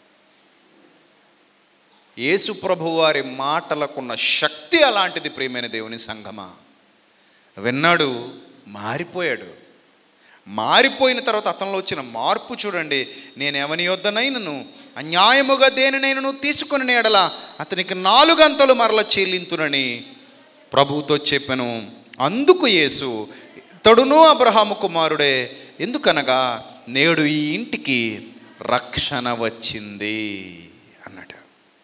Yesu ప్రభు వారి మాటలకున్న శక్తి అలాంటిది ప్రియమైన దేవుని సంగమా విన్నాడు మారిపోయాడు మారిపోయిన తర్వాత అతనిలో వచ్చిన మార్పు చూడండి నేను ఎవని యొద్దనైనను అన్యాయముగా దేనినైనను తీసుకుని ఎడల అతనికి నాలుగంతలు మరల చెల్లింతునని ప్రభువుతో చెప్పాను అందుకు యేసు తడును అబ్రహాము కుమారుడే ఎందుకనగా నేడు ఈ ఇంటికి రక్షణ వచ్చింది అన్నట్టు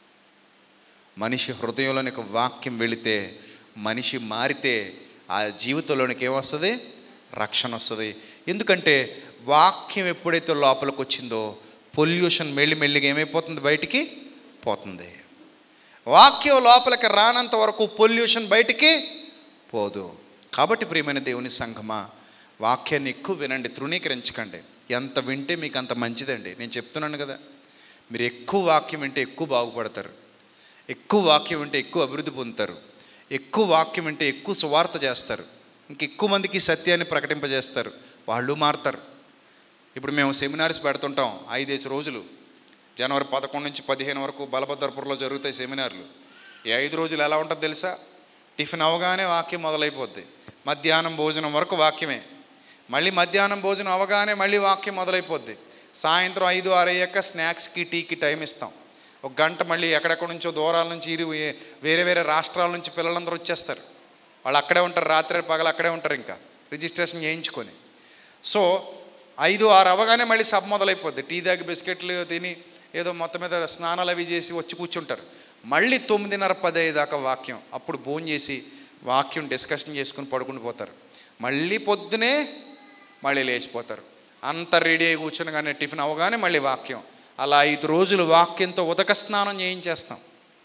మనిషి హృదయంలోనికి వాక్యం వెళితే మనిషి మారితే ఆ జీవితంలోనికి ఏమొస్తుంది రక్షణ వస్తుంది ఎందుకంటే వాక్యం ఎప్పుడైతే లోపలికి వచ్చిందో పొల్యూషన్ మెల్లి మెల్లిగా ఏమైపోతుంది బయటికి పోతుంది వాక్యం లోపలికి రానంత వరకు పొల్యూషన్ బయటికి పోదు కాబట్టి ప్రియమైన దేవుని సంఘమా వాక్యాన్ని ఎక్కువ వినండి తృణీకరించకండి ఎంత వింటే మీకు అంత మంచిదండి నేను చెప్తున్నాను కదా మీరు ఎక్కువ వాక్యం వింటే ఎక్కువ బాగుపడతారు ఎక్కువ వాక్యం వింటే ఎక్కువ అభివృద్ధి పొందుతారు ఎక్కువ వాక్యం వింటే ఎక్కువ సువార్త చేస్తారు ఇంకెక్కువ మందికి సత్యాన్ని ప్రకటింపజేస్తారు వాళ్ళు మారుతారు ఇప్పుడు మేము సెమినార్స్ పెడుతుంటాం ఐదేసి రోజులు జనవరి పదకొండు నుంచి పదిహేను వరకు బలభద్రపురంలో జరుగుతాయి సెమినార్లు ఈ ఐదు రోజులు ఎలా ఉంటుందో తెలుసా టిఫిన్ అవగానే వాక్యం మొదలైపోద్ది మధ్యాహ్నం భోజనం వరకు వాక్యమే మళ్ళీ మధ్యాహ్నం భోజనం అవగానే మళ్ళీ వాక్యం మొదలైపోద్ది సాయంత్రం ఐదు ఆరు అయ్యాక స్నాక్స్కి టీకి టైం ఇస్తాం ఒక గంట మళ్ళీ ఎక్కడెక్కడి నుంచో దూరాల నుంచి ఇరు వేరే వేరే రాష్ట్రాల నుంచి పిల్లలందరూ వచ్చేస్తారు వాళ్ళు అక్కడే ఉంటారు రాత్రి పగలు అక్కడే ఉంటారు ఇంకా రిజిస్ట్రేషన్ చేయించుకొని సో ఐదు ఆరు అవగానే మళ్ళీ సభ మొదలైపోద్ది టీ దాగి బిస్కెట్లు తిని ఏదో మొత్తం మీద స్నానాలు అవి చేసి వచ్చి కూర్చుంటారు మళ్ళీ తొమ్మిదిన్నర పది అయ్యే దాకా వాక్యం అప్పుడు భోజనం చేసి వాక్యం డిస్కషన్ చేసుకుని పడుకుని పోతారు మళ్ళీ పొద్దునే మళ్ళీ లేచిపోతారు అంత రెడీ అయి కూర్చుని కానీ టిఫిన్ అవగానే మళ్ళీ వాక్యం అలా ఐదు రోజులు వాక్యంతో ఉదక స్నానం చేయించేస్తాం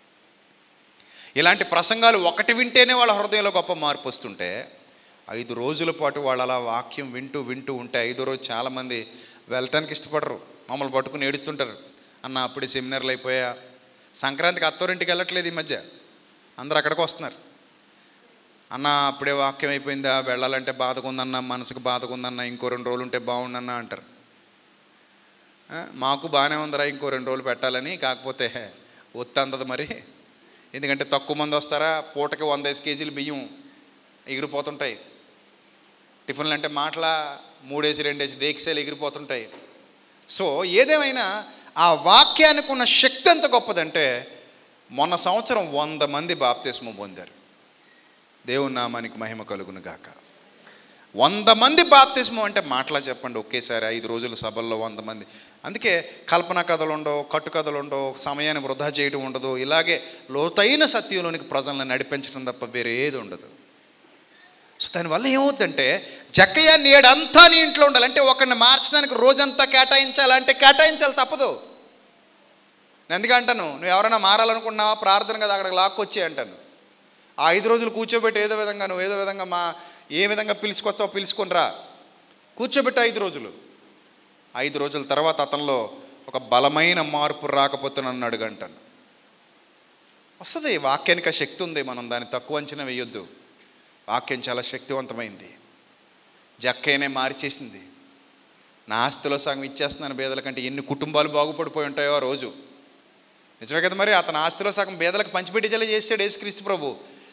ఇలాంటి ప్రసంగాలు ఒకటి వింటేనే వాళ్ళ హృదయంలో గొప్ప మార్పు వస్తుంటే ఐదు రోజుల పాటు వాళ్ళు అలా వాక్యం వింటూ వింటూ ఉంటే ఐదో రోజు చాలామంది వెళ్ళటానికి ఇష్టపడరు మమ్మల్ని పట్టుకుని ఏడుస్తుంటారు అన్న అప్పుడే సెమినార్లు అయిపోయా సంక్రాంతికి అత్తోరింటికి వెళ్ళట్లేదు ఈ మధ్య అందరూ అక్కడికి వస్తున్నారు అన్న అప్పుడే వాక్యం అయిపోయిందా వెళ్ళాలంటే బాధకుందన్న మనసుకు బాధకుందన్న ఇంకో రెండు రోజులు ఉంటే బాగుండన్న అంటారు ఆ, మాకు బాగానే ఉందిరా ఇంకో రెండు రోజులు పెట్టాలని కాకపోతే ఒత్తి అందదు మరి ఎందుకంటే తక్కువ మంది వస్తారా పూటకి వంద ఐదు కేజీలు బియ్యం ఎగిరిపోతుంటాయి టిఫిన్లు అంటే మాటల మూడేసి రెండేసి డేక్సేలు ఎగిరిపోతుంటాయి సో ఏదేమైనా ఆ వాక్యానికి ఉన్న శక్తి ఎంత గొప్పదంటే మొన్న సంవత్సరం వంద మంది బాప్తిస్మం పొందారు దేవుని నామానికి మహిమ కలుగును గాక వంద మంది బాప్తిస్మం అంటే మాటలా చెప్పండి ఒకేసారి ఐదు రోజుల సభల్లో వంద మంది అందుకే కల్పన కథలు ఉండవు కట్టు కథలు ఉండవు సమయాన్ని వృధా చేయడం ఉండదు ఇలాగే లోతైన సత్యంలోనికి ప్రజలను నడిపించడం తప్ప వేరే ఏది ఉండదు సో దానివల్ల ఏమవుతుందంటే జక్కయ్య నేడంతా నీ ఇంట్లో ఉండాలి అంటే ఒకరిని మార్చడానికి రోజంతా కేటాయించాలంటే కేటాయించాలి తప్పదు నేను ఎందుకు అంటాను నువ్వు ఎవరైనా మారాలనుకున్నావా ప్రార్థన కదా అక్కడికి లాక్కొచ్చే అంటాను ఆ ఐదు రోజులు కూర్చోబెట్టి ఏదో విధంగా నువ్వు ఏదో విధంగా మా ఏ విధంగా పిలుచుకొస్తావో పిలుచుకొని రా కూర్చోబెట్టి ఐదు రోజులు ఐదు రోజుల తర్వాత అతనిలో ఒక బలమైన మార్పు రాకపోతే నన్ను అడుగంటాను వస్తుంది వాక్యానికి ఆ శక్తి ఉంది మనం దాన్ని తక్కువ అంచనా వేయొద్దు వాక్యం చాలా శక్తివంతమైంది జక్కయ్యనే మార్చేసింది నా ఆస్తిలో సగం ఇచ్చేస్తున్నాను బేదల కంటే ఎన్ని కుటుంబాలు బాగుపడిపోయి ఉంటాయో ఆ రోజు నిజమే కదా మరి అతని ఆస్తిలో సగం బేదలకు పంచిపెట్టేలా చేసాడు యేసుక్రీస్తు ప్రభు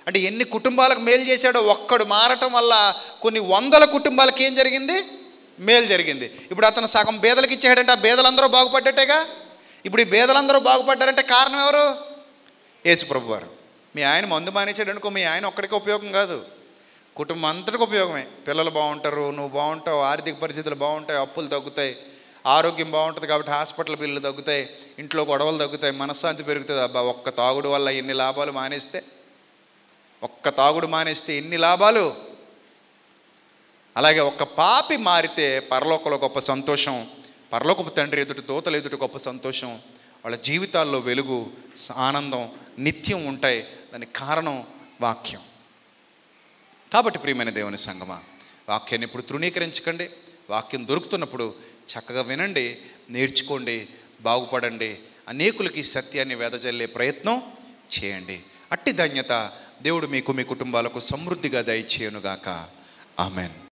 అంటే ఎన్ని కుటుంబాలకు మేలు చేశాడో ఒక్కడు మారటం వల్ల కొన్ని వందల కుటుంబాలకు ఏం జరిగింది మేలు జరిగింది ఇప్పుడు అతను సగం బేదలకు ఇచ్చాడంటే ఆ బేదలందరూ బాగుపడ్డట్టేగా ఇప్పుడు ఈ బేదలందరూ బాగుపడ్డారంటే కారణం ఎవరు యేసుప్రభు వారు మీ ఆయన మందు మానేశాడు అనుకో మీ ఆయన ఒక్కడికి ఉపయోగం కాదు కుటుంబం అంతటికి ఉపయోగమే పిల్లలు బాగుంటారు నువ్వు బాగుంటావు ఆర్థిక పరిస్థితులు బాగుంటాయి అప్పులు తగ్గుతాయి ఆరోగ్యం బాగుంటుంది కాబట్టి హాస్పిటల్ బిల్లు తగ్గుతాయి ఇంట్లో గొడవలు తగ్గుతాయి మనశ్శాంతి పెరుగుతుంది అబ్బా ఒక్క తాగుడు వల్ల ఎన్ని లాభాలు మానేస్తే ఒక్క తాగుడు మానేస్తే ఎన్ని లాభాలు అలాగే ఒక్క పాపి మారితే పరలోకంలో గొప్ప సంతోషం పరలోకపు తండ్రి ఎదుటి తోతలు ఎదుటి గొప్ప సంతోషం వాళ్ళ జీవితాల్లో వెలుగు ఆనందం నిత్యం ఉంటాయి దానికి కారణం వాక్యం కాబట్టి ప్రియమైన దేవుని సంగమా వాక్యాన్ని ఇప్పుడు తృణీకరించకండి వాక్యం దొరుకుతున్నప్పుడు చక్కగా వినండి నేర్చుకోండి బాగుపడండి అనేకులకి ఈ సత్యాన్ని వెదజల్లే ప్రయత్నం చేయండి అట్టి ధన్యత దేవుడు మీకు మీ కుటుంబాలకు సమృద్ధిగా దయచేయనుగాక ఆమెన్